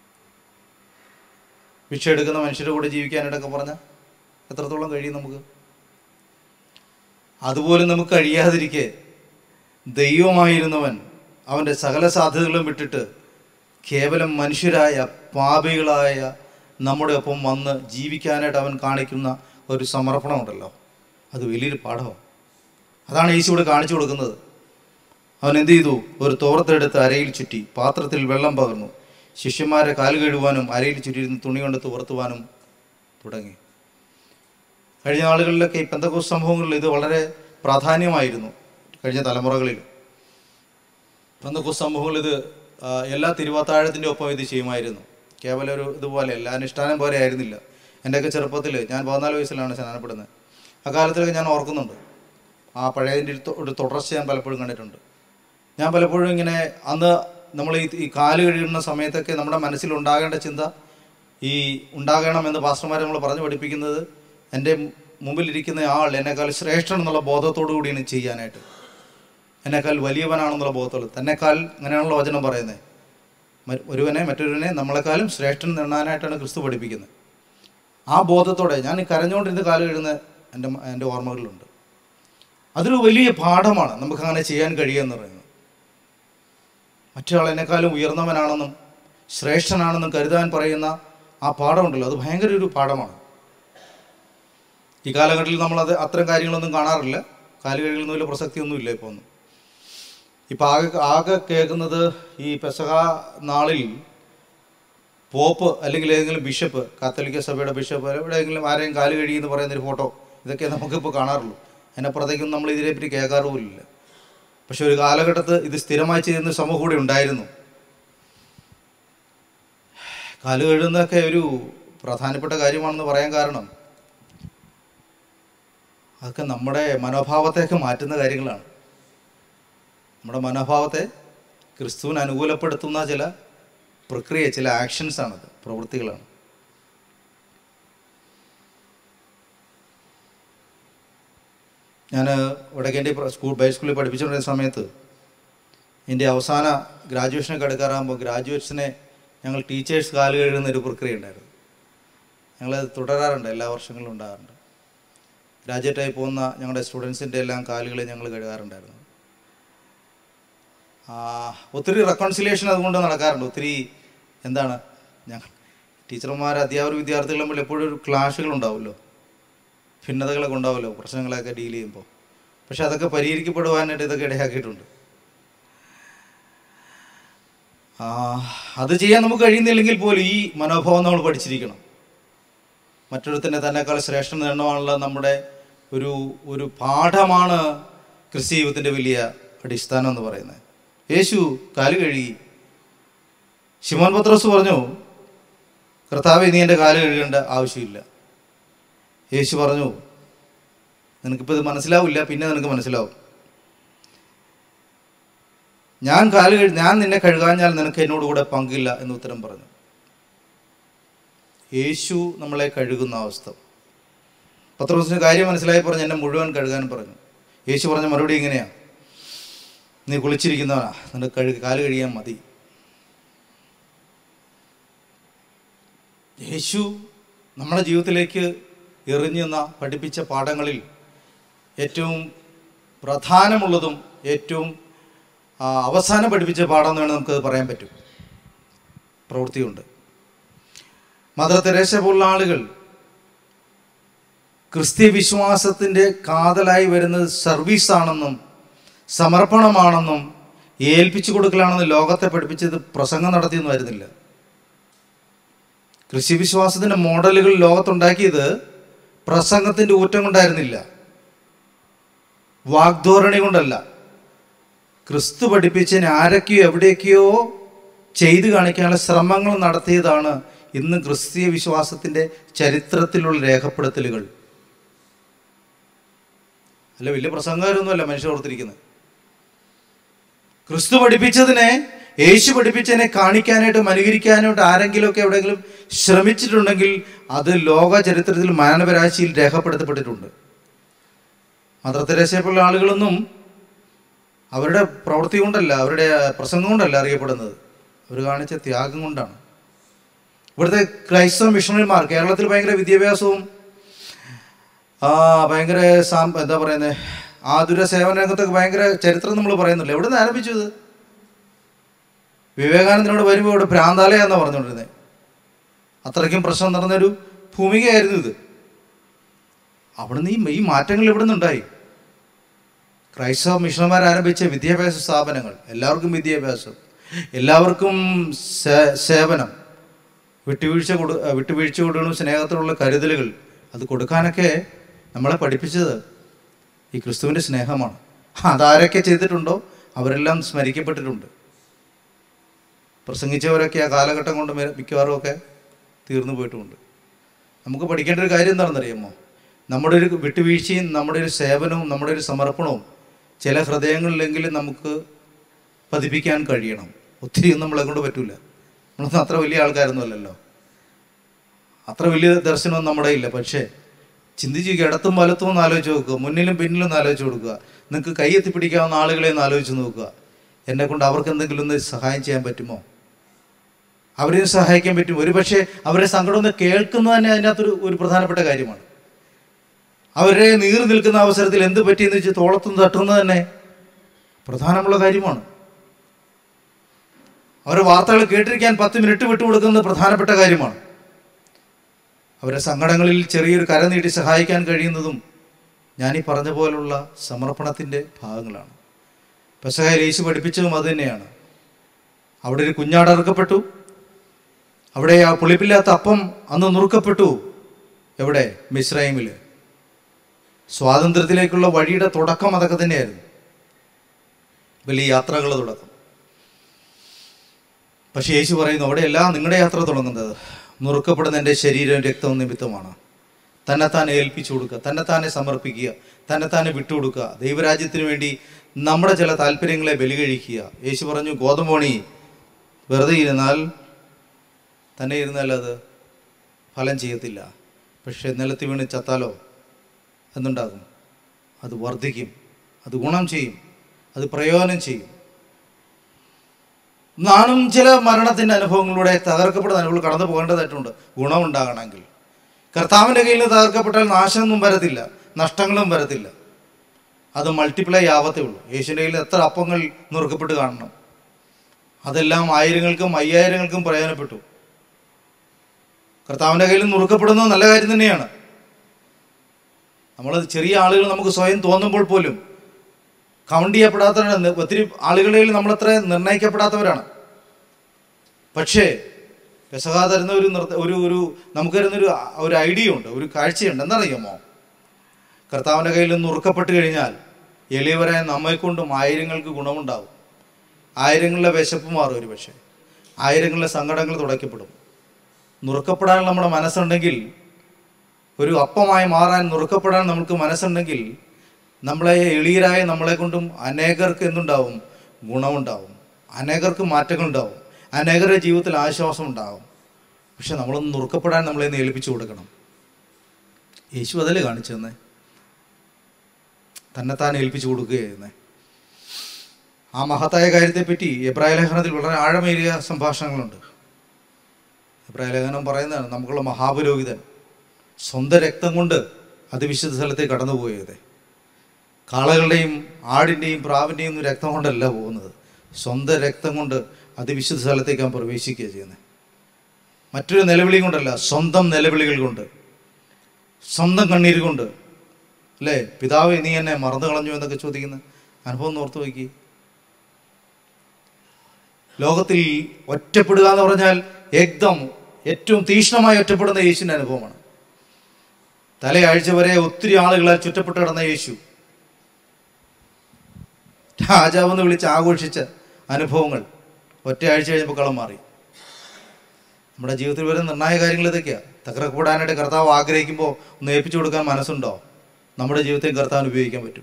ഭിക്ഷ എടുക്കുന്ന മനുഷ്യരുടെ കൂടെ ജീവിക്കാനായിട്ടൊക്കെ പറഞ്ഞാൽ എത്രത്തോളം കഴിയും നമുക്ക് അതുപോലും നമുക്ക് കഴിയാതിരിക്കെ ദൈവമായിരുന്നവൻ അവൻ്റെ സകല സാധ്യതകളും വിട്ടിട്ട് കേവലം മനുഷ്യരായ പാപികളായ നമ്മുടെ ഒപ്പം വന്ന് ജീവിക്കാനായിട്ട് അവൻ കാണിക്കുന്ന ഒരു സമർപ്പണമുണ്ടല്ലോ അത് വലിയൊരു പാഠമാണ് അതാണ് യേശു ഇവിടെ കാണിച്ചു കൊടുക്കുന്നത് അവൻ എന്ത് ചെയ്തു ഒരു തോർത്തെടുത്ത് അരയിൽ ചുറ്റി പാത്രത്തിൽ വെള്ളം പകർന്നു ശിഷ്യന്മാരെ കാല് കഴുകുവാനും അരയിൽ ചുറ്റിയിരുന്ന് തുണി കൊണ്ട് തുവർത്തുവാനും തുടങ്ങി കഴിഞ്ഞ നാളുകളിലൊക്കെ ഈ പെന്തക്കോസ് സംഭവങ്ങളിൽ ഇത് വളരെ പ്രാധാന്യമായിരുന്നു കഴിഞ്ഞ തലമുറകളിൽ പെന്തക്കോസ് സംഭവങ്ങളിൽ ഇത് ആ, എല്ലാ തിരുവാത്താഴത്തിൻ്റെ ഒപ്പം ഇത് ചെയ്യുമായിരുന്നു കേവലം ഒരു ഇതുപോലെ അല്ല അനുഷ്ഠാനം പോലെ ആയിരുന്നില്ല എൻ്റെയൊക്കെ ചെറുപ്പത്തിൽ ഞാൻ പതിനാല് വയസ്സിലാണ് സ്നാനപ്പെടുന്നത് ആ കാലത്തിലൊക്കെ ഞാൻ ഓർക്കുന്നുണ്ട് ആ പഴയതിൻ്റെ ഒരു തൊ- ഒരു തുടർച്ച ഞാൻ പലപ്പോഴും കണ്ടിട്ടുണ്ട് ഞാൻ പലപ്പോഴും ഇങ്ങനെ അന്ന് നമ്മൾ ഈ ഈ കാല് കഴുകുന്ന സമയത്തൊക്കെ നമ്മുടെ മനസ്സിലുണ്ടാകേണ്ട ചിന്ത ഈ ഉണ്ടാകണമെന്ന് പാസ്റ്റർമാരെ നമ്മൾ പറഞ്ഞു പഠിപ്പിക്കുന്നത് എൻ്റെ മുമ്പിലിരിക്കുന്ന ആൾ എന്നെക്കാൾ ശ്രേഷ്ഠൻ എന്നുള്ള ബോധത്തോടു കൂടിയാണ് ചെയ്യാനായിട്ട് എന്നെക്കാൾ വലിയവനാണെന്നുള്ള ബോധത്തോട് തന്നെക്കാൾ അങ്ങനെയാണല്ലോ വചനം പറയുന്നത് മ- ഒരുവനെ മറ്റൊരുവനെ നമ്മളെക്കാളും ശ്രേഷ്ഠൻ നേടാനായിട്ടാണ് ക്രിസ്തു പഠിപ്പിക്കുന്നത് ആ ബോധത്തോടെ ഞാൻ ഈ കരഞ്ഞുകൊണ്ടിരുന്ന് കാല് കഴുകുന്ന എൻ്റെ മ- എൻ്റെ ഓർമ്മകളിലുണ്ട് അതൊരു വലിയ പാഠമാണ് നമുക്ക് അങ്ങനെ ചെയ്യാൻ കഴിയുമെന്ന് പറയുന്നത് മറ്റൊരാളെന്നെക്കാളും ഉയർന്നവനാണെന്നും ശ്രേഷ്ഠനാണെന്നും കരുതാൻ പറയുന്ന ആ പാഠമുണ്ടല്ലോ അത് ഭയങ്കര ഒരു പാഠമാണ് ഈ കാലഘട്ടത്തിൽ നമ്മളത് അത്തരം കാര്യങ്ങളൊന്നും കാണാറില്ല കാല് കഴുകുന്ന വലിയ പ്രസക്തിയൊന്നുമില്ല ഇപ്പോൾ ഒന്നും ഇപ്പം ആകെ ആകെ കേൾക്കുന്നത് ഈ പെസഹ നാളിൽ പോപ്പ് അല്ലെങ്കിൽ ഏതെങ്കിലും ബിഷപ്പ് കാത്തലിക്ക സഭയുടെ ബിഷപ്പ് എവിടെയെങ്കിലും ആരെയും കാല് കഴിയെന്ന് പറയുന്നൊരു ഫോട്ടോ ഇതൊക്കെ നമുക്കിപ്പോൾ കാണാറുള്ളൂ അതിനപ്പുറത്തേക്കൊന്നും നമ്മൾ ഇതിനെപ്പറ്റി കേൾക്കാറുമില്ല പക്ഷെ ഒരു കാലഘട്ടത്ത് ഇത് സ്ഥിരമായി ചെയ്യുന്ന സമൂഹം കൂടി ഉണ്ടായിരുന്നു കാല് കഴുകുന്നതൊക്കെ ഒരു പ്രധാനപ്പെട്ട കാര്യമാണെന്ന് പറയാൻ കാരണം അതൊക്കെ നമ്മുടെ മനോഭാവത്തെയൊക്കെ മാറ്റുന്ന കാര്യങ്ങളാണ് നമ്മുടെ മനോഭാവത്തെ ക്രിസ്തുവിന് അനുകൂലപ്പെടുത്തുന്ന ചില പ്രക്രിയ ചില ആക്ഷൻസ് ആണത് പ്രവൃത്തികളാണ് ഞാൻ വടക്കേൻ്റെ സ്കൂൾ ബൈ സ്കൂളിൽ പഠിപ്പിച്ചുകൊണ്ടിരുന്ന സമയത്ത് എൻ്റെ അവസാന ഗ്രാജുവേഷനൊക്കെ എടുക്കാറാകുമ്പോൾ ഗ്രാജുവേറ്റ്സിനെ ഞങ്ങൾ ടീച്ചേഴ്സ് കാല് കഴുകുന്ന ഒരു പ്രക്രിയ ഉണ്ടായിരുന്നു ഞങ്ങളത് തുടരാറുണ്ട് എല്ലാ വർഷങ്ങളിലും ഉണ്ടാകാറുണ്ട് ഗ്രാജുവേറ്റായി പോകുന്ന ഞങ്ങളുടെ സ്റ്റുഡൻസിൻ്റെ എല്ലാം കാലുകൾ ഞങ്ങൾ കഴുകാറുണ്ടായിരുന്നു ആ, ഒത്തിരി റെക്കൺസിലേഷൻ അതുകൊണ്ട് നടക്കാറുണ്ട് ഒത്തിരി എന്താണ് ഞങ്ങൾ ടീച്ചർമാർ അധ്യാപക വിദ്യാർത്ഥികളും തമ്മിൽ എപ്പോഴും ഒരു ക്ലാഷുകൾ ഉണ്ടാവുമല്ലോ ഭിന്നതകളൊക്കെ ഉണ്ടാവുമല്ലോ പ്രശ്നങ്ങളൊക്കെ ഡീൽ ചെയ്യുമ്പോൾ പക്ഷെ അതൊക്കെ പരിഹരിക്കപ്പെടുവാനായിട്ട് ഇതൊക്കെ ഇടയാക്കിയിട്ടുണ്ട് ആ, അത് ചെയ്യാൻ നമുക്ക് കഴിയുന്നില്ലെങ്കിൽ പോലും ഈ മനോഭാവം നമ്മൾ പഠിച്ചിരിക്കണം മറ്റൊരുത്തന്നെ തന്നെക്കാൾ ശ്രേഷ്ഠം നേടണമെന്നുള്ള നമ്മുടെ ഒരു ഒരു പാഠമാണ് ക്രിസ്ത്യ ജീവിതത്തിൻ്റെ വലിയ അടിസ്ഥാനം എന്ന് പറയുന്നത് യേശു കാല് കഴുകി ശിമോൻ പത്രോസ് പറഞ്ഞു കർത്താവെ നീ എൻ്റെ കാല് കഴുകേണ്ട ആവശ്യമില്ല യേശു പറഞ്ഞു നിനക്കിപ്പോൾ ഇത് മനസ്സിലാവില്ല പിന്നെ നിനക്ക് മനസ്സിലാവും ഞാൻ കാല് കഴു ഞാൻ നിന്നെ കഴുകാഞ്ഞാൽ നിനക്ക് എന്നോട് കൂടെ പങ്കില്ല എന്ന് ഉത്തരം പറഞ്ഞു യേശു നമ്മളെ കഴുകുന്ന അവസ്ഥ പത്രോസിന് കാര്യം മനസ്സിലായി പറഞ്ഞ് എന്നെ മുഴുവൻ കഴുകാൻ പറഞ്ഞു യേശു പറഞ്ഞ മറുപടി ഇങ്ങനെയാ നീ കുളിച്ചിരിക്കുന്നവനാ നിനക്ക് കഴുകി കാല് കഴിയാൻ മതി യേശു നമ്മുടെ ജീവിതത്തിലേക്ക് എറിഞ്ഞുന്ന പഠിപ്പിച്ച പാഠങ്ങളിൽ ഏറ്റവും പ്രധാനമുള്ളതും ഏറ്റവും ആ, അവസാനം പഠിപ്പിച്ച പാഠം എന്ന് വേണമെങ്കിൽ നമുക്കത് പറയാൻ പറ്റും പ്രവൃത്തിയുണ്ട് മദർ തെരേസ പോലുള്ള ആളുകൾ ക്രിസ്ത്യ വിശ്വാസത്തിൻ്റെ കാതലായി വരുന്നത് സർവീസാണെന്നും സമർപ്പണമാണെന്നും ഏൽപ്പിച്ചു കൊടുക്കലാണെന്നും ലോകത്തെ പഠിപ്പിച്ചത് പ്രസംഗം നടത്തിയൊന്നും ആയിരുന്നില്ല ക്രിസ്ത്യ വിശ്വാസത്തിൻ്റെ മോഡലുകൾ ലോകത്തുണ്ടാക്കിയത് പ്രസംഗത്തിൻ്റെ ഊറ്റം കൊണ്ടായിരുന്നില്ല വാഗ്ധോരണി കൊണ്ടല്ല ക്രിസ്തു പഠിപ്പിച്ചതിന് ആരൊക്കെയോ എവിടെയൊക്കെയോ ചെയ്തു കാണിക്കാനുള്ള ശ്രമങ്ങൾ നടത്തിയതാണ് ഇന്ന് ക്രിസ്തീയ വിശ്വാസത്തിൻ്റെ ചരിത്രത്തിലുള്ള രേഖപ്പെടുത്തലുകൾ അല്ല വലിയ പ്രസംഗകാരൊന്നുമല്ല മനുഷ്യർ ഓർത്തിരിക്കുന്നത് ക്രിസ്തു പഠിപ്പിച്ചതിനെ യേശു പഠിപ്പിച്ചതിനെ കാണിക്കാനായിട്ടും അനുകരിക്കാനായിട്ട് ആരെങ്കിലുമൊക്കെ എവിടെയെങ്കിലും ശ്രമിച്ചിട്ടുണ്ടെങ്കിൽ അത് ലോക ചരിത്രത്തിൽ മാനവരാശിയിൽ രേഖപ്പെടുത്തപ്പെട്ടിട്ടുണ്ട് മദർ തെരേസയെ പോലുള്ള ആളുകളൊന്നും അവരുടെ പ്രവൃത്തി കൊണ്ടല്ല അവരുടെ പ്രസംഗം കൊണ്ടല്ല അറിയപ്പെടുന്നത് അവർ കാണിച്ച ത്യാഗം കൊണ്ടാണ് ഇവിടുത്തെ ക്രൈസ്തവ മിഷണറിമാർ കേരളത്തിൽ ഭയങ്കര വിദ്യാഭ്യാസവും ആ ഭയങ്കര സാം എന്താ പറയുന്നത് ആതുര സേവന രംഗത്തൊക്കെ ഭയങ്കര ചരിത്രം നമ്മൾ പറയുന്നില്ല എവിടെ നിന്ന് ആരംഭിച്ചു ഇത് വിവേകാനന്ദനോട് വരുമ്പോൾ ഇവിടെ ഭ്രാന്താലയ എന്നാണ് പറഞ്ഞുകൊണ്ടിരുന്നത് അത്രയ്ക്കും പ്രശ്നം നടന്നൊരു ഭൂമികയായിരുന്നു ഇത് അവിടുന്ന് ഈ ഈ മാറ്റങ്ങൾ ഇവിടെ നിന്നുണ്ടായി ക്രൈസ്തവ മിഷണന്മാർ ആരംഭിച്ച വിദ്യാഭ്യാസ സ്ഥാപനങ്ങൾ എല്ലാവർക്കും വിദ്യാഭ്യാസം എല്ലാവർക്കും സേ- സേവനം വിട്ടുവീഴ്ച കൊടു വിട്ടുവീഴ്ച കൊടുക്കണം സ്നേഹത്തിലുള്ള കരുതലുകൾ അത് കൊടുക്കാനൊക്കെ നമ്മളെ പഠിപ്പിച്ചത് ഈ ക്രിസ്തുവിൻ്റെ സ്നേഹമാണ് അതാരൊക്കെ ചെയ്തിട്ടുണ്ടോ അവരെല്ലാം സ്മരിക്കപ്പെട്ടിട്ടുണ്ട് പ്രസംഗിച്ചവരൊക്കെ ആ കാലഘട്ടം കൊണ്ട് മി- മിക്കവാറും ഒക്കെ തീർന്നു പോയിട്ടുമുണ്ട് നമുക്ക് പഠിക്കേണ്ട ഒരു കാര്യം എന്താണെന്നറിയാമോ നമ്മുടെ ഒരു വിട്ടുവീഴ്ചയും നമ്മുടെ ഒരു സേവനവും നമ്മുടെ ഒരു സമർപ്പണവും ചില ഹൃദയങ്ങളിലെങ്കിലും നമുക്ക് പതിപ്പിക്കാൻ കഴിയണം ഒത്തിരിയൊന്നും നമ്മളെ കൊണ്ട് പറ്റൂല നമ്മളൊന്നും അത്ര വലിയ ആൾക്കാരൊന്നും അല്ലല്ലോ അത്ര വലിയ ദർശനമൊന്നും നമ്മുടെ ഇല്ല പക്ഷേ ചിന്തിച്ച് നോക്കുക ഇടത്തും വലത്തും ഒന്ന് ആലോചിച്ച് നോക്കുക മുന്നിലും പിന്നിലും ഒന്ന് ആലോചിച്ച് കൊടുക്കുക നിങ്ങൾക്ക് കൈ എത്തിപ്പിടിക്കാവുന്ന ആളുകളെ ഒന്ന് ആലോചിച്ച് നോക്കുക എന്നെ കൊണ്ട് അവർക്ക് എന്തെങ്കിലും ഒന്ന് സഹായം ചെയ്യാൻ പറ്റുമോ അവരെ സഹായിക്കാൻ പറ്റും ഒരു പക്ഷേ അവരെ സങ്കടം ഒന്ന് കേൾക്കുന്നത് തന്നെ അതിനകത്തൊരു ഒരു പ്രധാനപ്പെട്ട കാര്യമാണ് അവരെ നീറി നിൽക്കുന്ന അവസരത്തിൽ എന്ത് പറ്റിയെന്ന് വെച്ച് തോളത്തും തട്ടുന്നത് തന്നെ പ്രധാനമുള്ള കാര്യമാണ് അവരെ വാർത്തകൾ കേട്ടിരിക്കാൻ പത്ത് മിനിറ്റ് വിട്ടുകൊടുക്കുന്നത് പ്രധാനപ്പെട്ട കാര്യമാണ് അവരെ സങ്കടങ്ങളിൽ ചെറിയൊരു കര നീട്ടി സഹായിക്കാൻ കഴിയുന്നതും ഞാൻ ഈ പറഞ്ഞ പോലുള്ള സമർപ്പണത്തിൻ്റെ ഭാഗങ്ങളാണ് പെസഹായിൽ യേശു പഠിപ്പിച്ചതും അത് തന്നെയാണ് അവിടെ ഒരു കുഞ്ഞാട് അറുക്കപ്പെട്ടു അവിടെ ആ പുളിപ്പില്ലാത്ത അപ്പം അന്ന് നുറുക്കപ്പെട്ടു എവിടെ മിസ്രൈമിൽ സ്വാതന്ത്ര്യത്തിലേക്കുള്ള വഴിയുടെ തുടക്കം അതൊക്കെ തന്നെയായിരുന്നു വലിയ യാത്രകളുടെ തുടക്കം പക്ഷെ യേശു പറയുന്നു അവിടെയല്ല നിങ്ങളുടെ യാത്ര തുടങ്ങുന്നത് നുറുക്കപ്പെടുന്ന എൻ്റെ ശരീരവും രക്തവും നിമിത്തമാണ് തന്നെത്താനെ ഏൽപ്പിച്ചു കൊടുക്കുക തന്നെത്താനെ സമർപ്പിക്കുക തന്നെത്താനെ വിട്ടുകൊടുക്കുക ദൈവരാജ്യത്തിന് വേണ്ടി നമ്മുടെ ചില താല്പര്യങ്ങളെ ബലികഴിക്കുക യേശു പറഞ്ഞു ഗോതമ്പോണി വെറുതെ ഇരുന്നാൽ തന്നെ ഇരുന്നാൽ അത് ഫലം ചെയ്യത്തില്ല പക്ഷെ നിലത്ത് വീണ് ചത്താലോ എന്തുണ്ടാകും അത് വർദ്ധിക്കും അത് ഗുണം ചെയ്യും അത് പ്രയോജനം ചെയ്യും നാനും ചില മരണത്തിൻ്റെ അനുഭവങ്ങളിലൂടെ തകർക്കപ്പെടുന്ന അനുഭവങ്ങൾ കടന്നു പോകേണ്ടതായിട്ടുണ്ട് ഗുണമുണ്ടാകണമെങ്കിൽ കർത്താവിൻ്റെ കയ്യിൽ നിന്ന് തകർക്കപ്പെട്ടാൽ നാശമൊന്നും വരത്തില്ല നഷ്ടങ്ങളും വരത്തില്ല അത് മൾട്ടിപ്ലൈ ആവത്തേ ഉള്ളൂ യേശുവിൻ്റെ കയ്യിൽ എത്ര അപ്പങ്ങൾ നുറുക്കപ്പെട്ട് കാണണം അതെല്ലാം ആയിരങ്ങൾക്കും അയ്യായിരങ്ങൾക്കും പ്രയോജനപ്പെട്ടു കർത്താവിൻ്റെ കയ്യിൽ നുറുക്കപ്പെടുന്നത് നല്ല കാര്യം തന്നെയാണ് നമ്മൾ ചെറിയ ആളുകൾ നമുക്ക് സ്വയം തോന്നുമ്പോൾ പോലും കൗണ്ട് ചെയ്യപ്പെടാത്തവരാണ് ഒത്തിരി ആളുകളിൽ നമ്മളത്ര നിർണ്ണയിക്കപ്പെടാത്തവരാണ് പക്ഷേ പെസഹ തരുന്ന ഒരു നിർത്ത ഒരു ഒരു നമുക്ക് തരുന്നൊരു ഒരു ഐഡിയ ഉണ്ട് ഒരു കാഴ്ചയുണ്ട് എന്നറിയാമോ കർത്താവിൻ്റെ കയ്യിൽ നിന്ന് ഉറുക്കപ്പെട്ട് കഴിഞ്ഞാൽ എളിയവരായ നമ്മെക്കൊണ്ടും ആയിരങ്ങൾക്ക് ഗുണമുണ്ടാവും ആയിരങ്ങളുടെ വിശപ്പ് മാറും ഒരു പക്ഷേ ആയിരങ്ങളുടെ സങ്കടങ്ങൾ തുടയ്ക്കപ്പെടും നുറുക്കപ്പെടാൻ നമ്മുടെ മനസ്സുണ്ടെങ്കിൽ ഒരു അപ്പമായി മാറാൻ നുറുക്കപ്പെടാൻ നമുക്ക് മനസ്സുണ്ടെങ്കിൽ നമ്മളെ എളിയരായ നമ്മളെ കൊണ്ടും അനേകർക്ക് എന്തുണ്ടാവും ഗുണമുണ്ടാവും അനേകർക്ക് മാറ്റങ്ങളുണ്ടാവും അനേകരുടെ ജീവിതത്തിൽ ആശ്വാസം ഉണ്ടാവും പക്ഷെ നമ്മളൊന്ന് നുറുക്കപ്പെടാൻ നമ്മളെ ഒന്ന് ഏൽപ്പിച്ചു കൊടുക്കണം യേശു അതല്ലേ കാണിച്ചു തന്നെ തന്നെത്താൻ ഏൽപ്പിച്ചു കൊടുക്കുകയായിരുന്നേ ആ മഹത്തായ കാര്യത്തെപ്പറ്റി എബ്രായ ലേഖനത്തിൽ വളരെ ആഴമേറിയ സംഭാഷണങ്ങളുണ്ട് എബ്രായ ലേഖനം പറയുന്നതാണ് നമുക്കുള്ള മഹാപുരോഹിതൻ സ്വന്തം രക്തം കൊണ്ട് അതിവിശുദ്ധ സ്ഥലത്തേക്ക് കടന്നുപോയത് കാളകളുടെയും ആടിൻ്റെയും പ്രാവിൻ്റെയും ഒന്നും രക്തം കൊണ്ടല്ല പോകുന്നത് സ്വന്തം രക്തം കൊണ്ട് അതിവിശുദ്ധ സ്ഥലത്തേക്ക് അവൻ പ്രവേശിക്കുക ചെയ്യുന്നത് മറ്റൊരു നിലവിളി കൊണ്ടല്ല സ്വന്തം നിലവിളികൾ കൊണ്ട് സ്വന്തം കണ്ണീര് കൊണ്ട് അല്ലേ പിതാവ് നീ എന്നെ മറന്നു കളഞ്ഞു എന്നൊക്കെ ചോദിക്കുന്ന അനുഭവം ഒന്ന് ഓർത്ത് നോക്കി ലോകത്തിൽ ഒറ്റപ്പെടുക എന്ന് പറഞ്ഞാൽ ഏകദം ഏറ്റവും തീക്ഷ്ണമായി ഒറ്റപ്പെടുന്ന യേശുവിൻ്റെ അനുഭവമാണ് തലയാഴ്ച വരെ ഒത്തിരി ആളുകളാൽ ചുറ്റപ്പെട്ട് കിടന്ന യേശു രാജാവെന്ന് വിളിച്ച് ആഘോഷിച്ച അനുഭവങ്ങൾ ഒറ്റയാഴ്ച കഴിഞ്ഞപ്പോൾ കളം മാറി നമ്മുടെ ജീവിതത്തിൽ വരുന്ന നിർണായക കാര്യങ്ങൾ ഇതൊക്കെയാണ് തകർക്കപ്പെടാനായിട്ട് കർത്താവ് ആഗ്രഹിക്കുമ്പോൾ ഒന്ന് ഏൽപ്പിച്ചു കൊടുക്കാൻ മനസ്സുണ്ടോ നമ്മുടെ ജീവിതത്തിൽ കർത്താവിന് ഉപയോഗിക്കാൻ പറ്റും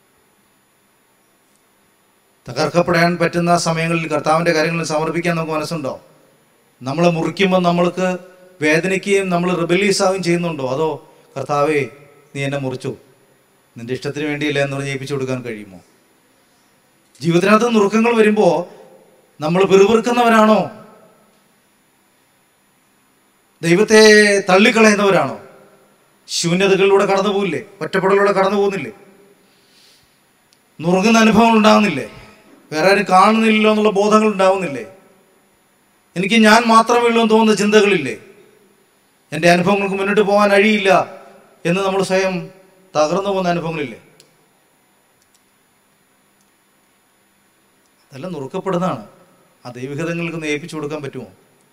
തകർക്കപ്പെടാൻ പറ്റുന്ന സമയങ്ങളിൽ കർത്താവിൻ്റെ കാര്യങ്ങൾ സമർപ്പിക്കാൻ നമുക്ക് മനസ്സുണ്ടോ നമ്മളെ മുറിക്കുമ്പോൾ നമ്മൾക്ക് വേദനിക്കുകയും നമ്മൾ റിബലീസ് ആവുകയും ചെയ്യുന്നുണ്ടോ അതോ കർത്താവേ നീ എന്നെ മുറിച്ചു നിന്റെ ഇഷ്ടത്തിന് വേണ്ടിയില്ല എന്ന് പറഞ്ഞ് ഏൽപ്പിച്ചു കൊടുക്കാൻ കഴിയുമോ ജീവിതത്തിനകത്ത് നുറുക്കങ്ങൾ വരുമ്പോൾ നമ്മൾ പിറുപിറുക്കുന്നവരാണോ ദൈവത്തെ തള്ളിക്കളയുന്നവരാണോ ശൂന്യതകളിലൂടെ കടന്നു പോകില്ലേ ഒറ്റപ്പെടലിലൂടെ കടന്നു പോകുന്നില്ലേ നുറുങ്ങുന്ന അനുഭവങ്ങൾ ഉണ്ടാകുന്നില്ലേ വേറെ ആരും കാണുന്നില്ലല്ലോ എന്നുള്ള ബോധങ്ങൾ ഉണ്ടാവുന്നില്ലേ എനിക്ക് ഞാൻ മാത്രമേ ഉള്ളൂ എന്ന് തോന്നുന്ന ചിന്തകളില്ലേ എൻ്റെ അനുഭവങ്ങൾക്ക് മുന്നോട്ട് പോകാൻ കഴിയില്ല എന്ന് നമ്മൾ സ്വയം തകർന്നു പോകുന്ന അനുഭവങ്ങളില്ലേ അതെല്ലാം നുറുക്കപ്പെടുന്നതാണ് ആ ദൈവികതങ്ങൾക്ക് ഒന്ന് ഏൽപ്പിച്ചു കൊടുക്കാൻ പറ്റുമോ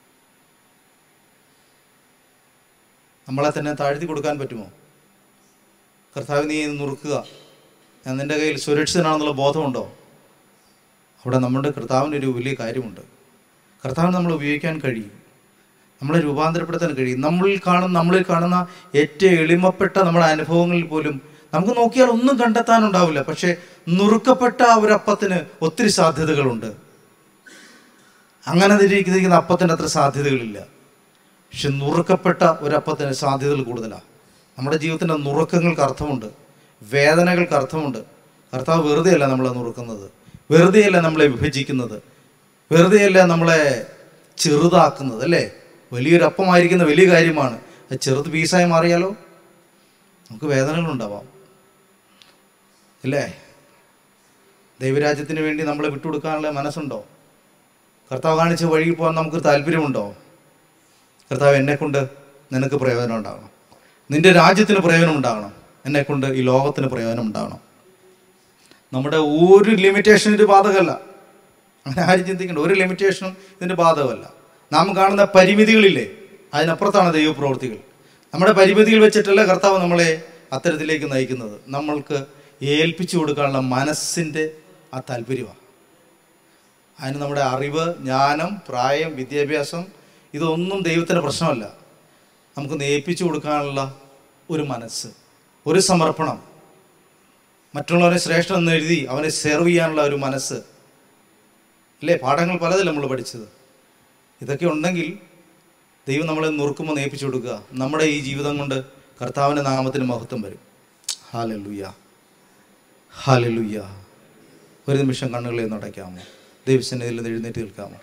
നമ്മളെ തന്നെ താഴ്ത്തി കൊടുക്കാൻ പറ്റുമോ കർത്താവ് നീ ഇത് നുറുക്കുക ഞാൻ നിൻ്റെ കയ്യിൽ സുരക്ഷിതനാണെന്നുള്ള ബോധമുണ്ടോ അവിടെ നമ്മുടെ കർത്താവിൻ്റെ ഒരു വലിയ കാര്യമുണ്ട് കർത്താവിന് നമ്മൾ ഉപയോഗിക്കാൻ കഴിയും നമ്മളെ രൂപാന്തരപ്പെടുത്താൻ കഴിയും നമ്മളിൽ കാണുന്ന നമ്മളിൽ കാണുന്ന ഏറ്റവും എളിമപ്പെട്ട നമ്മുടെ അനുഭവങ്ങളിൽ പോലും നമുക്ക് നോക്കിയാൽ ഒന്നും കണ്ടെത്താനുണ്ടാവില്ല പക്ഷേ നുറുക്കപ്പെട്ട ആ ഒരു അപ്പത്തിന് ഒത്തിരി സാധ്യതകളുണ്ട് അങ്ങനെ ഇരിക്കുന്ന അപ്പത്തിന് അത്ര സാധ്യതകളില്ല പക്ഷെ നുറുക്കപ്പെട്ട ഒരപ്പത്തിന് സാധ്യതകൾ കൂടുതലാണ് നമ്മുടെ ജീവിതത്തിൻ്റെ നുറുക്കങ്ങൾക്ക് അർത്ഥമുണ്ട് വേദനകൾക്ക് അർത്ഥമുണ്ട് കർത്താവ് വെറുതെയല്ല നമ്മളെ നുറുക്കുന്നത് വെറുതെയല്ല നമ്മളെ വിഭജിക്കുന്നത് വെറുതെയല്ല നമ്മളെ ചെറുതാക്കുന്നത് അല്ലേ വലിയൊരു അപ്പമായിരിക്കുന്ന വലിയ കാര്യമാണ് അത് ചെറുത് പീസായി മാറിയാലോ നമുക്ക് വേദനകളുണ്ടാവാം അല്ലേ ദൈവരാജ്യത്തിന് വേണ്ടി നമ്മളെ വിട്ടുകൊടുക്കാനുള്ള മനസ്സുണ്ടോ കർത്താവ് കാണിച്ച വഴിയിൽ പോകാൻ നമുക്ക് താല്പര്യമുണ്ടോ കർത്താവ് എന്നെക്കൊണ്ട് നിനക്ക് പ്രയോജനം ഉണ്ടാകണം നിന്റെ രാജ്യത്തിന് പ്രയോജനം ഉണ്ടാകണം എന്നെക്കൊണ്ട് ഈ ലോകത്തിന് പ്രയോജനം ഉണ്ടാകണം നമ്മുടെ ഒരു ലിമിറ്റേഷൻ ഇത് ബാധകമല്ല അങ്ങനെ ആരും ചിന്തിക്കേണ്ട ഒരു ലിമിറ്റേഷനും ഇതിൻ്റെ ബാധകമല്ല നാം കാണുന്ന പരിമിതികളില്ലേ അതിനപ്പുറത്താണ് ദൈവപ്രവൃത്തികൾ നമ്മുടെ പരിമിതികൾ വെച്ചിട്ടല്ല കർത്താവ് നമ്മളെ അത്തരത്തിലേക്ക് നയിക്കുന്നത് നമ്മൾക്ക് ഏൽപ്പിച്ചു കൊടുക്കാനുള്ള മനസ്സിൻ്റെ ആ താല്പര്യമാണ് അതിന് നമ്മുടെ അറിവ് ജ്ഞാനം പ്രായം വിദ്യാഭ്യാസം ഇതൊന്നും ദൈവത്തിൻ്റെ പ്രശ്നമല്ല നമുക്ക് നേപ്പിച്ചു കൊടുക്കാനുള്ള ഒരു മനസ്സ് ഒരു സമർപ്പണം മറ്റുള്ളവനെ ശ്രേഷ്ഠം എന്ന് എഴുതി അവനെ സെർവ് ചെയ്യാനുള്ള ഒരു മനസ്സ് അല്ലേ പാഠങ്ങൾ പലതല്ല നമ്മൾ പഠിച്ചത് ഇതൊക്കെ ഉണ്ടെങ്കിൽ ദൈവം നമ്മളെ നുറുക്കുമ്പോൾ നേപ്പിച്ചു കൊടുക്കുക നമ്മുടെ ഈ ജീവിതം കൊണ്ട് കർത്താവിൻ്റെ നാമത്തിന് മഹത്വം വരും ഹാലലുയ്യ ഹാലലുയ്യ ഒരു നിമിഷം കണ്ണുകളെ ഒന്ന് അടയ്ക്കാമോ ദൈവസന്നിധിയിൽ നിന്ന് എഴുന്നേറ്റ് നിൽക്കാമോ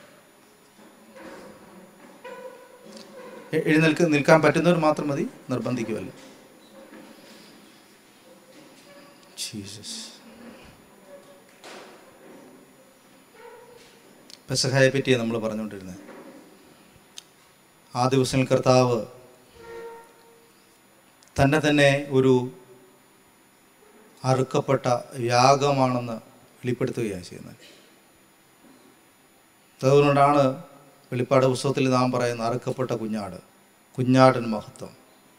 എ- എഴുന്നേൽക്ക് നിൽക്കാൻ പറ്റുന്നവർ മാത്രം മതി നിർബന്ധിക്കുമല്ലോ ജീസസ് പെസഹായെ പറ്റിയാണ് നമ്മൾ പറഞ്ഞുകൊണ്ടിരുന്നത് ആ ദിവസങ്ങളിൽ കർത്താവ് തന്നെ തന്നെ ഒരു അറുക്കപ്പെട്ട യാഗമാണെന്ന് വെളിപ്പെടുത്തുകയാണ് ചെയ്യുന്നത് അതുകൊണ്ടാണ് വെളിപ്പാട് പുസ്തകത്തിൽ നാം പറയുന്ന അറുക്കപ്പെട്ട കുഞ്ഞാട് കുഞ്ഞാടൻ മഹത്വം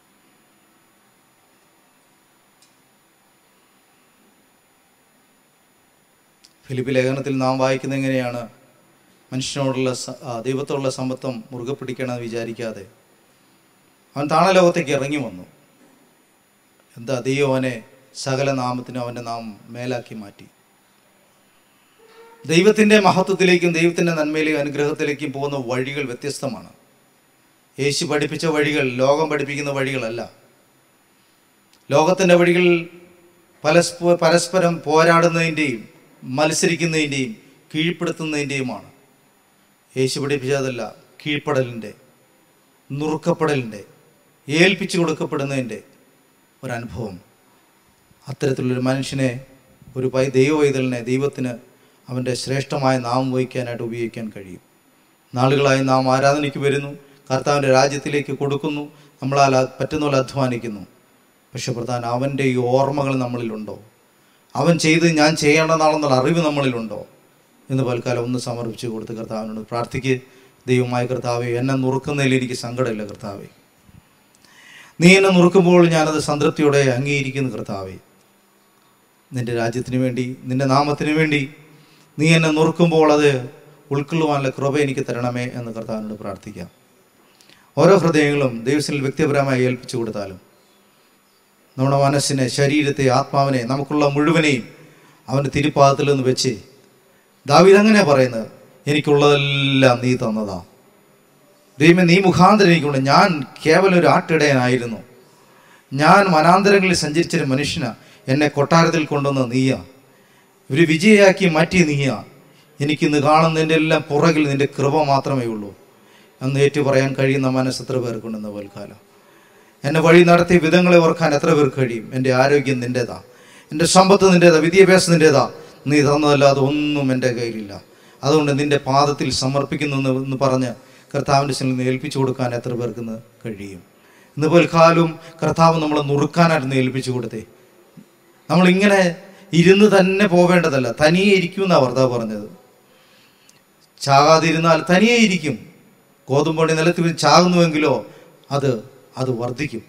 ഫിലിപ്പ് ലേഖനത്തിൽ നാം വായിക്കുന്ന എങ്ങനെയാണ് മനുഷ്യനോടുള്ള സ- ആ, ദൈവത്തോടുള്ള സമ്പത്തം മുറുകെ പിടിക്കണമെന്ന് വിചാരിക്കാതെ അവൻ താണലോകത്തേക്ക് ഇറങ്ങി വന്നു എന്താ ദൈവം അവനെ സകല നാമത്തിനും അവൻ്റെ നാമം മേലാക്കി മാറ്റി ദൈവത്തിൻ്റെ മഹത്വത്തിലേക്കും ദൈവത്തിൻ്റെ നന്മയിലേക്കും അനുഗ്രഹത്തിലേക്കും പോകുന്ന വഴികൾ വ്യത്യസ്തമാണ് യേശു പഠിപ്പിച്ച വഴികൾ ലോകം പഠിപ്പിക്കുന്ന വഴികളല്ല ലോകത്തിൻ്റെ വഴികൾ പരസ്പ പരസ്പരം പോരാടുന്നതിൻ്റെയും മത്സരിക്കുന്നതിൻ്റെയും കീഴ്പ്പെടുത്തുന്നതിൻ്റെയുമാണ് യേശു പഠിപ്പിച്ചതല്ല കീഴ്പ്പെടലിൻ്റെ നുറുക്കപ്പെടലിൻ്റെ ഏൽപ്പിച്ചു കൊടുക്കപ്പെടുന്നതിൻ്റെ ഒരനുഭവം അത്തരത്തിലുള്ളൊരു മനുഷ്യനെ ഒരു പൈ ദൈവവൈതലിനെ ദൈവത്തിന് അവൻ്റെ ശ്രേഷ്ഠമായ നാമം വഹിക്കാനായിട്ട് ഉപയോഗിക്കാൻ കഴിയും നാളുകളായി നാം ആരാധനയ്ക്ക് വരുന്നു കർത്താവിൻ്റെ രാജ്യത്തിലേക്ക് കൊടുക്കുന്നു നമ്മളാൽ അത് പറ്റുന്ന പോലെ അധ്വാനിക്കുന്നു പക്ഷെ പ്രധാനം അവൻ്റെ ഈ ഓർമ്മകൾ നമ്മളിലുണ്ടോ അവൻ ചെയ്ത് ഞാൻ ചെയ്യേണ്ടതാണെന്നുള്ള അറിവ് നമ്മളിലുണ്ടോ എന്ന് പൽക്കാലം ഒന്ന് സമർപ്പിച്ച് കൊടുത്ത് കർത്താവിനോട് പ്രാർത്ഥിക്ക് ദൈവമായ കർത്താവെ എന്നെ നുറുക്കുന്നതിൽ എനിക്ക് സങ്കടമില്ല കർത്താവെ നീ എന്നെ നുറുക്കുമ്പോൾ ഞാനത് സംതൃപ്തിയോടെ അംഗീകരിക്കുന്നു കർത്താവേ നിന്റെ രാജ്യത്തിന് വേണ്ടി നിന്റെ നാമത്തിന് വേണ്ടി നീ എന്നെ നുറുക്കുമ്പോൾ അത് ഉൾക്കൊള്ളുവാനുള്ള കൃപ എനിക്ക് തരണമേ എന്ന് കർത്താവിനോട് പ്രാർത്ഥിക്കാം ഓരോ ഹൃദയങ്ങളും ദൈവത്തിൽ വ്യക്തിപരമായി ഏൽപ്പിച്ചു കൊടുത്താലും നമ്മുടെ മനസ്സിനെ ശരീരത്തെ ആത്മാവിനെ നമുക്കുള്ള മുഴുവനെയും അവൻ്റെ തിരുപ്പാദത്തിൽ നിന്ന് വെച്ച് ദാവീദ് അങ്ങനെ പറയുന്നത് എനിക്കുള്ളതെല്ലാം നീ തന്നതാ ദൈവമേ നീ മുഖാന്തരം എനിക്കുണ്ട് ഞാൻ കേവലം ഒരു ആട്ടിടയനായിരുന്നു ഞാൻ വനാന്തരങ്ങളിൽ സഞ്ചരിച്ചൊരു മനുഷ്യനാ എന്നെ കൊട്ടാരത്തിൽ കൊണ്ടുവന്ന നീയാ ഒരു വിജയയാക്കി മാറ്റിയ നീയാ എനിക്കിന്ന് കാണുന്നതിൻ്റെ എല്ലാം പുറകിൽ നിന്റെ കൃപ മാത്രമേ ഉള്ളൂ എന്ന് ഏറ്റു പറയാൻ കഴിയുന്ന മനസ്സ് എത്ര പേർക്കുണ്ടെന്ന് പോൽക്കാലം എന്നെ വഴി നടത്തിയ വിധങ്ങളെ ഓർക്കാൻ എത്ര പേർക്ക് കഴിയും എൻ്റെ ആരോഗ്യം നിൻ്റെതാ എൻ്റെ സമ്പത്ത് നിൻ്റെതാ വിദ്യാഭ്യാസം നിൻ്റെതാ നീ തന്നതല്ലാതെ ഒന്നും എൻ്റെ കയ്യിലില്ല അതുകൊണ്ട് നിൻ്റെ പാദത്തിൽ സമർപ്പിക്കുന്നു എന്ന് എന്ന് പറഞ്ഞ് കർത്താവിൻ്റെ സ്ഥലം നിന്ന് ഏൽപ്പിച്ചു കൊടുക്കാൻ എത്ര പേർക്ക് ഇന്ന് കഴിയും ഇന്ന് പോൽക്കാലം കർത്താവ് നമ്മളെ നുറുക്കാനായിരുന്നു ഏൽപ്പിച്ചു കൊടുത്തേ നമ്മളിങ്ങനെ ഇരുന്ന് തന്നെ പോവേണ്ടതല്ല തനിയെ ഇരിക്കും എന്നാണ് ഭർത്താവ് പറഞ്ഞത് ചാകാതിരുന്നാൽ തനിയെ ഇരിക്കും ഗോതമ്പൊടി നിലത്ത് വീണ് ചാകുന്നുവെങ്കിലോ അത് അത് വർദ്ധിക്കും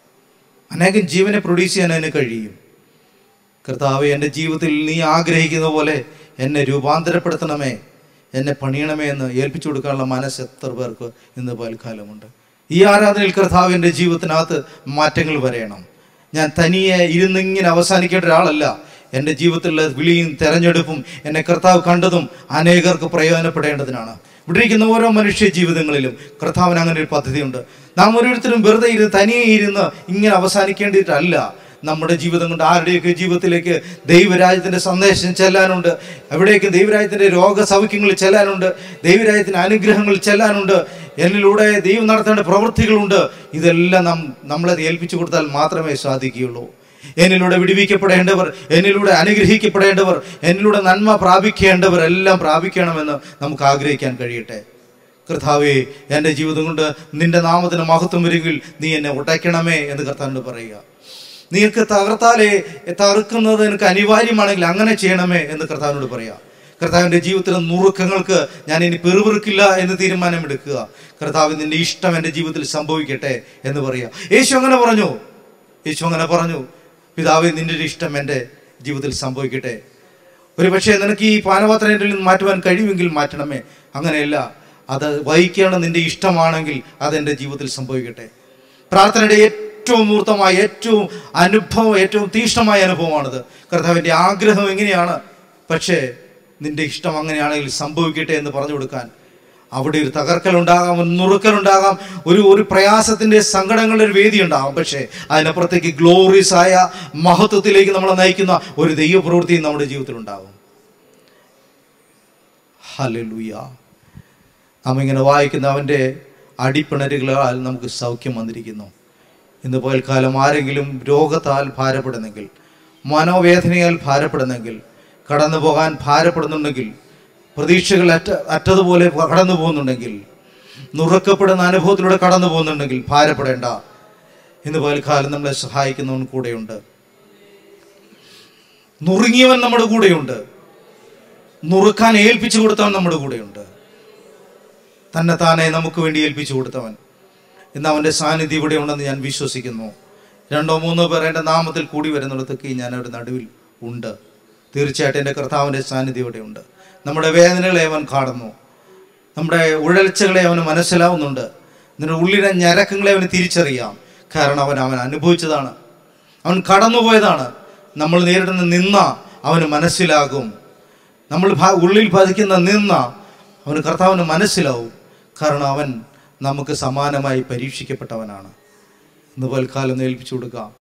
അനേകം ജീവനെ പ്രൊഡ്യൂസ് ചെയ്യാൻ അതിന് കഴിയും കർത്താവ് എൻ്റെ ജീവിതത്തിൽ നീ ആഗ്രഹിക്കുന്ന പോലെ എന്നെ രൂപാന്തരപ്പെടുത്തണമേ എന്നെ പണിയണമേ എന്ന് ഏൽപ്പിച്ചു കൊടുക്കാനുള്ള മനസ്സ് എത്ര പേർക്ക് ഇന്ന് പൽക്കാലമുണ്ട് ഈ ആരാധനയിൽ കർത്താവ് എൻ്റെ ജീവിതത്തിനകത്ത് മാറ്റങ്ങൾ വരയണം ഞാൻ തനിയെ ഇരുന്നിങ്ങനെ അവസാനിക്കേണ്ട ഒരാളല്ല എൻ്റെ ജീവിതത്തിലുള്ള വിളിയും തെരഞ്ഞെടുപ്പും എന്നെ കർത്താവ് കണ്ടതും അനേകർക്ക് പ്രയോജനപ്പെടേണ്ടതിനാണ് ഇവിടെ ഇരിക്കുന്ന ഓരോ മനുഷ്യ ജീവിതങ്ങളിലും കർത്താവിന് അങ്ങനെ ഒരു പദ്ധതിയുണ്ട് നാം ഓരോരുത്തരും വെറുതെ ഇരുന്ന് തനിയെ ഇരുന്ന് ഇങ്ങനെ അവസാനിക്കേണ്ടിയിട്ടല്ല നമ്മുടെ ജീവിതം കൊണ്ട് ആരുടെയൊക്കെ ജീവിതത്തിലേക്ക് ദൈവരാജ്യത്തിൻ്റെ സന്ദേശം ചെല്ലാനുണ്ട് എവിടേക്ക് ദൈവരാജ്യത്തിൻ്റെ രോഗസൗഖ്യങ്ങളിൽ ചെല്ലാനുണ്ട് ദൈവരാജ്യത്തിൻ്റെ അനുഗ്രഹങ്ങൾ ചെല്ലാനുണ്ട് എന്നിലൂടെ ദൈവം നടത്തേണ്ട പ്രവൃത്തികളുണ്ട് ഇതെല്ലാം നാം നമ്മളെ ഏൽപ്പിച്ചു കൊടുത്താൽ മാത്രമേ സാധിക്കുകയുള്ളൂ എന്നിലൂടെ വിടുവിക്കപ്പെടേണ്ടവർ എന്നിലൂടെ അനുഗ്രഹിക്കപ്പെടേണ്ടവർ എന്നിലൂടെ നന്മ പ്രാപിക്കേണ്ടവർ എല്ലാം പ്രാപിക്കണമെന്ന് നമുക്ക് ആഗ്രഹിക്കാൻ കഴിയട്ടെ കർത്താവേ എൻ്റെ ജീവിതം കൊണ്ട് നിന്റെ നാമത്തിന് മഹത്വം വരികിൽ നീ എന്നെ ഉടയ്ക്കണമേ എന്ന് കർത്താവിനോട് പറയുക നീക്ക് തകർത്താലേ തകർക്കുന്നത് എനിക്ക് അനിവാര്യമാണെങ്കിൽ അങ്ങനെ ചെയ്യണമേ എന്ന് കർത്താവിനോട് പറയാം കർത്താവിൻ്റെ ജീവിതത്തിലെ നുറുക്കങ്ങൾക്ക് ഞാൻ ഇനി പെറുപെറുക്കില്ല എന്ന് തീരുമാനമെടുക്കുക കർത്താവ് നിന്റെ ഇഷ്ടം എൻ്റെ ജീവിതത്തിൽ സംഭവിക്കട്ടെ എന്ന് പറയുക യേശു അങ്ങനെ പറഞ്ഞു യേശു അങ്ങനെ പറഞ്ഞു പിതാവേ നിന്റെ ഒരു ഇഷ്ടം എൻ്റെ ജീവിതത്തിൽ സംഭവിക്കട്ടെ ഒരു പക്ഷേ നിനക്ക് ഈ പാനപാത്രം എൻ്റെ നിന്ന് മാറ്റുവാൻ കഴിയുമെങ്കിൽ മാറ്റണമേ അങ്ങനെയല്ല അത് വഹിക്കേണ്ട നിന്റെ ഇഷ്ടമാണെങ്കിൽ അത് എൻ്റെ ജീവിതത്തിൽ സംഭവിക്കട്ടെ പ്രാർത്ഥനയുടെ ഏറ്റവും മൂർത്തമായ ഏറ്റവും അനുഭവം ഏറ്റവും തീഷ്ണമായ അനുഭവമാണിത് കർത്താവിൻ്റെ ആഗ്രഹം എങ്ങനെയാണ് പക്ഷേ നിന്റെ ഇഷ്ടം അങ്ങനെയാണെങ്കിൽ സംഭവിക്കട്ടെ എന്ന് പറഞ്ഞു കൊടുക്കാൻ അവിടെ ഒരു തകർക്കലുണ്ടാകാം ഒരു നുറുക്കലുണ്ടാകാം ഒരു ഒരു പ്രയാസത്തിന്റെ സങ്കടങ്ങളുടെ ഒരു വേദി ഉണ്ടാകാം പക്ഷേ അതിനപ്പുറത്തേക്ക് ഗ്ലോറീസ് ആയ മഹത്വത്തിലേക്ക് നമ്മളെ നയിക്കുന്ന ഒരു ദൈവപ്രവൃത്തിയും നമ്മുടെ ജീവിതത്തിൽ ഉണ്ടാകും ഹലലുയ നാം ഇങ്ങനെ വായിക്കുന്ന അവൻ്റെ അടിപ്പിണരുകളാൽ നമുക്ക് സൗഖ്യം വന്നിരിക്കുന്നു ഇന്ന് പോൽക്കാലം ആരെങ്കിലും രോഗത്താൽ ഭാരപ്പെടുന്നെങ്കിൽ മനോവേദനയാൽ ഭാരപ്പെടുന്നെങ്കിൽ കടന്നു പോകാൻ ഭാരപ്പെടുന്നുണ്ടെങ്കിൽ പ്രതീക്ഷകൾ അറ്റ അറ്റതുപോലെ കടന്നു പോകുന്നുണ്ടെങ്കിൽ നുറുക്കപ്പെടുന്ന അനുഭവത്തിലൂടെ കടന്നു പോകുന്നുണ്ടെങ്കിൽ ഭാരപ്പെടേണ്ട ഇന്ന് പോൽക്കാലം നമ്മളെ സഹായിക്കുന്നവൻ കൂടെയുണ്ട് നുറുങ്ങിയവൻ നമ്മുടെ കൂടെയുണ്ട് നുറുക്കാൻ ഏൽപ്പിച്ചു കൊടുത്തവൻ നമ്മുടെ കൂടെയുണ്ട് തന്നെ താനെ നമുക്ക് വേണ്ടി ഏൽപ്പിച്ചു കൊടുത്തവൻ ഇന്ന് അവൻ്റെ സാന്നിധ്യം ഇവിടെ ഉണ്ടെന്ന് ഞാൻ വിശ്വസിക്കുന്നു രണ്ടോ മൂന്നോ പേർ എൻ്റെ നാമത്തിൽ കൂടി വരുന്നിടത്തൊക്കെ ഞാൻ അവരുടെ നടുവിൽ ഉണ്ട് തീർച്ചയായിട്ടും എൻ്റെ കർത്താവിൻ്റെ സാന്നിധ്യം ഇവിടെ ഉണ്ട് നമ്മുടെ വേദനകളെ അവൻ കാണുന്നു നമ്മുടെ ഉഴൽച്ചകളെ അവന് മനസ്സിലാവുന്നുണ്ട് നിന്റെ ഉള്ളിലെ ഞരക്കങ്ങളെ അവന് തിരിച്ചറിയാം കാരണം അവൻ അവൻ അനുഭവിച്ചതാണ് അവൻ കടന്നുപോയതാണ് നമ്മൾ നേരിടുന്ന നിന്ന അവന് മനസ്സിലാകും നമ്മൾ ഭ- ഉള്ളിൽ പതിക്കുന്ന നിന്ന അവന് കർത്താവിന് മനസ്സിലാവും കാരണം അവൻ നമുക്ക് സമാനമായി പരീക്ഷിക്കപ്പെട്ടവനാണ് ഇന്ന് പൽക്കാലം ഏൽപ്പിച്ചു കൊടുക്കാം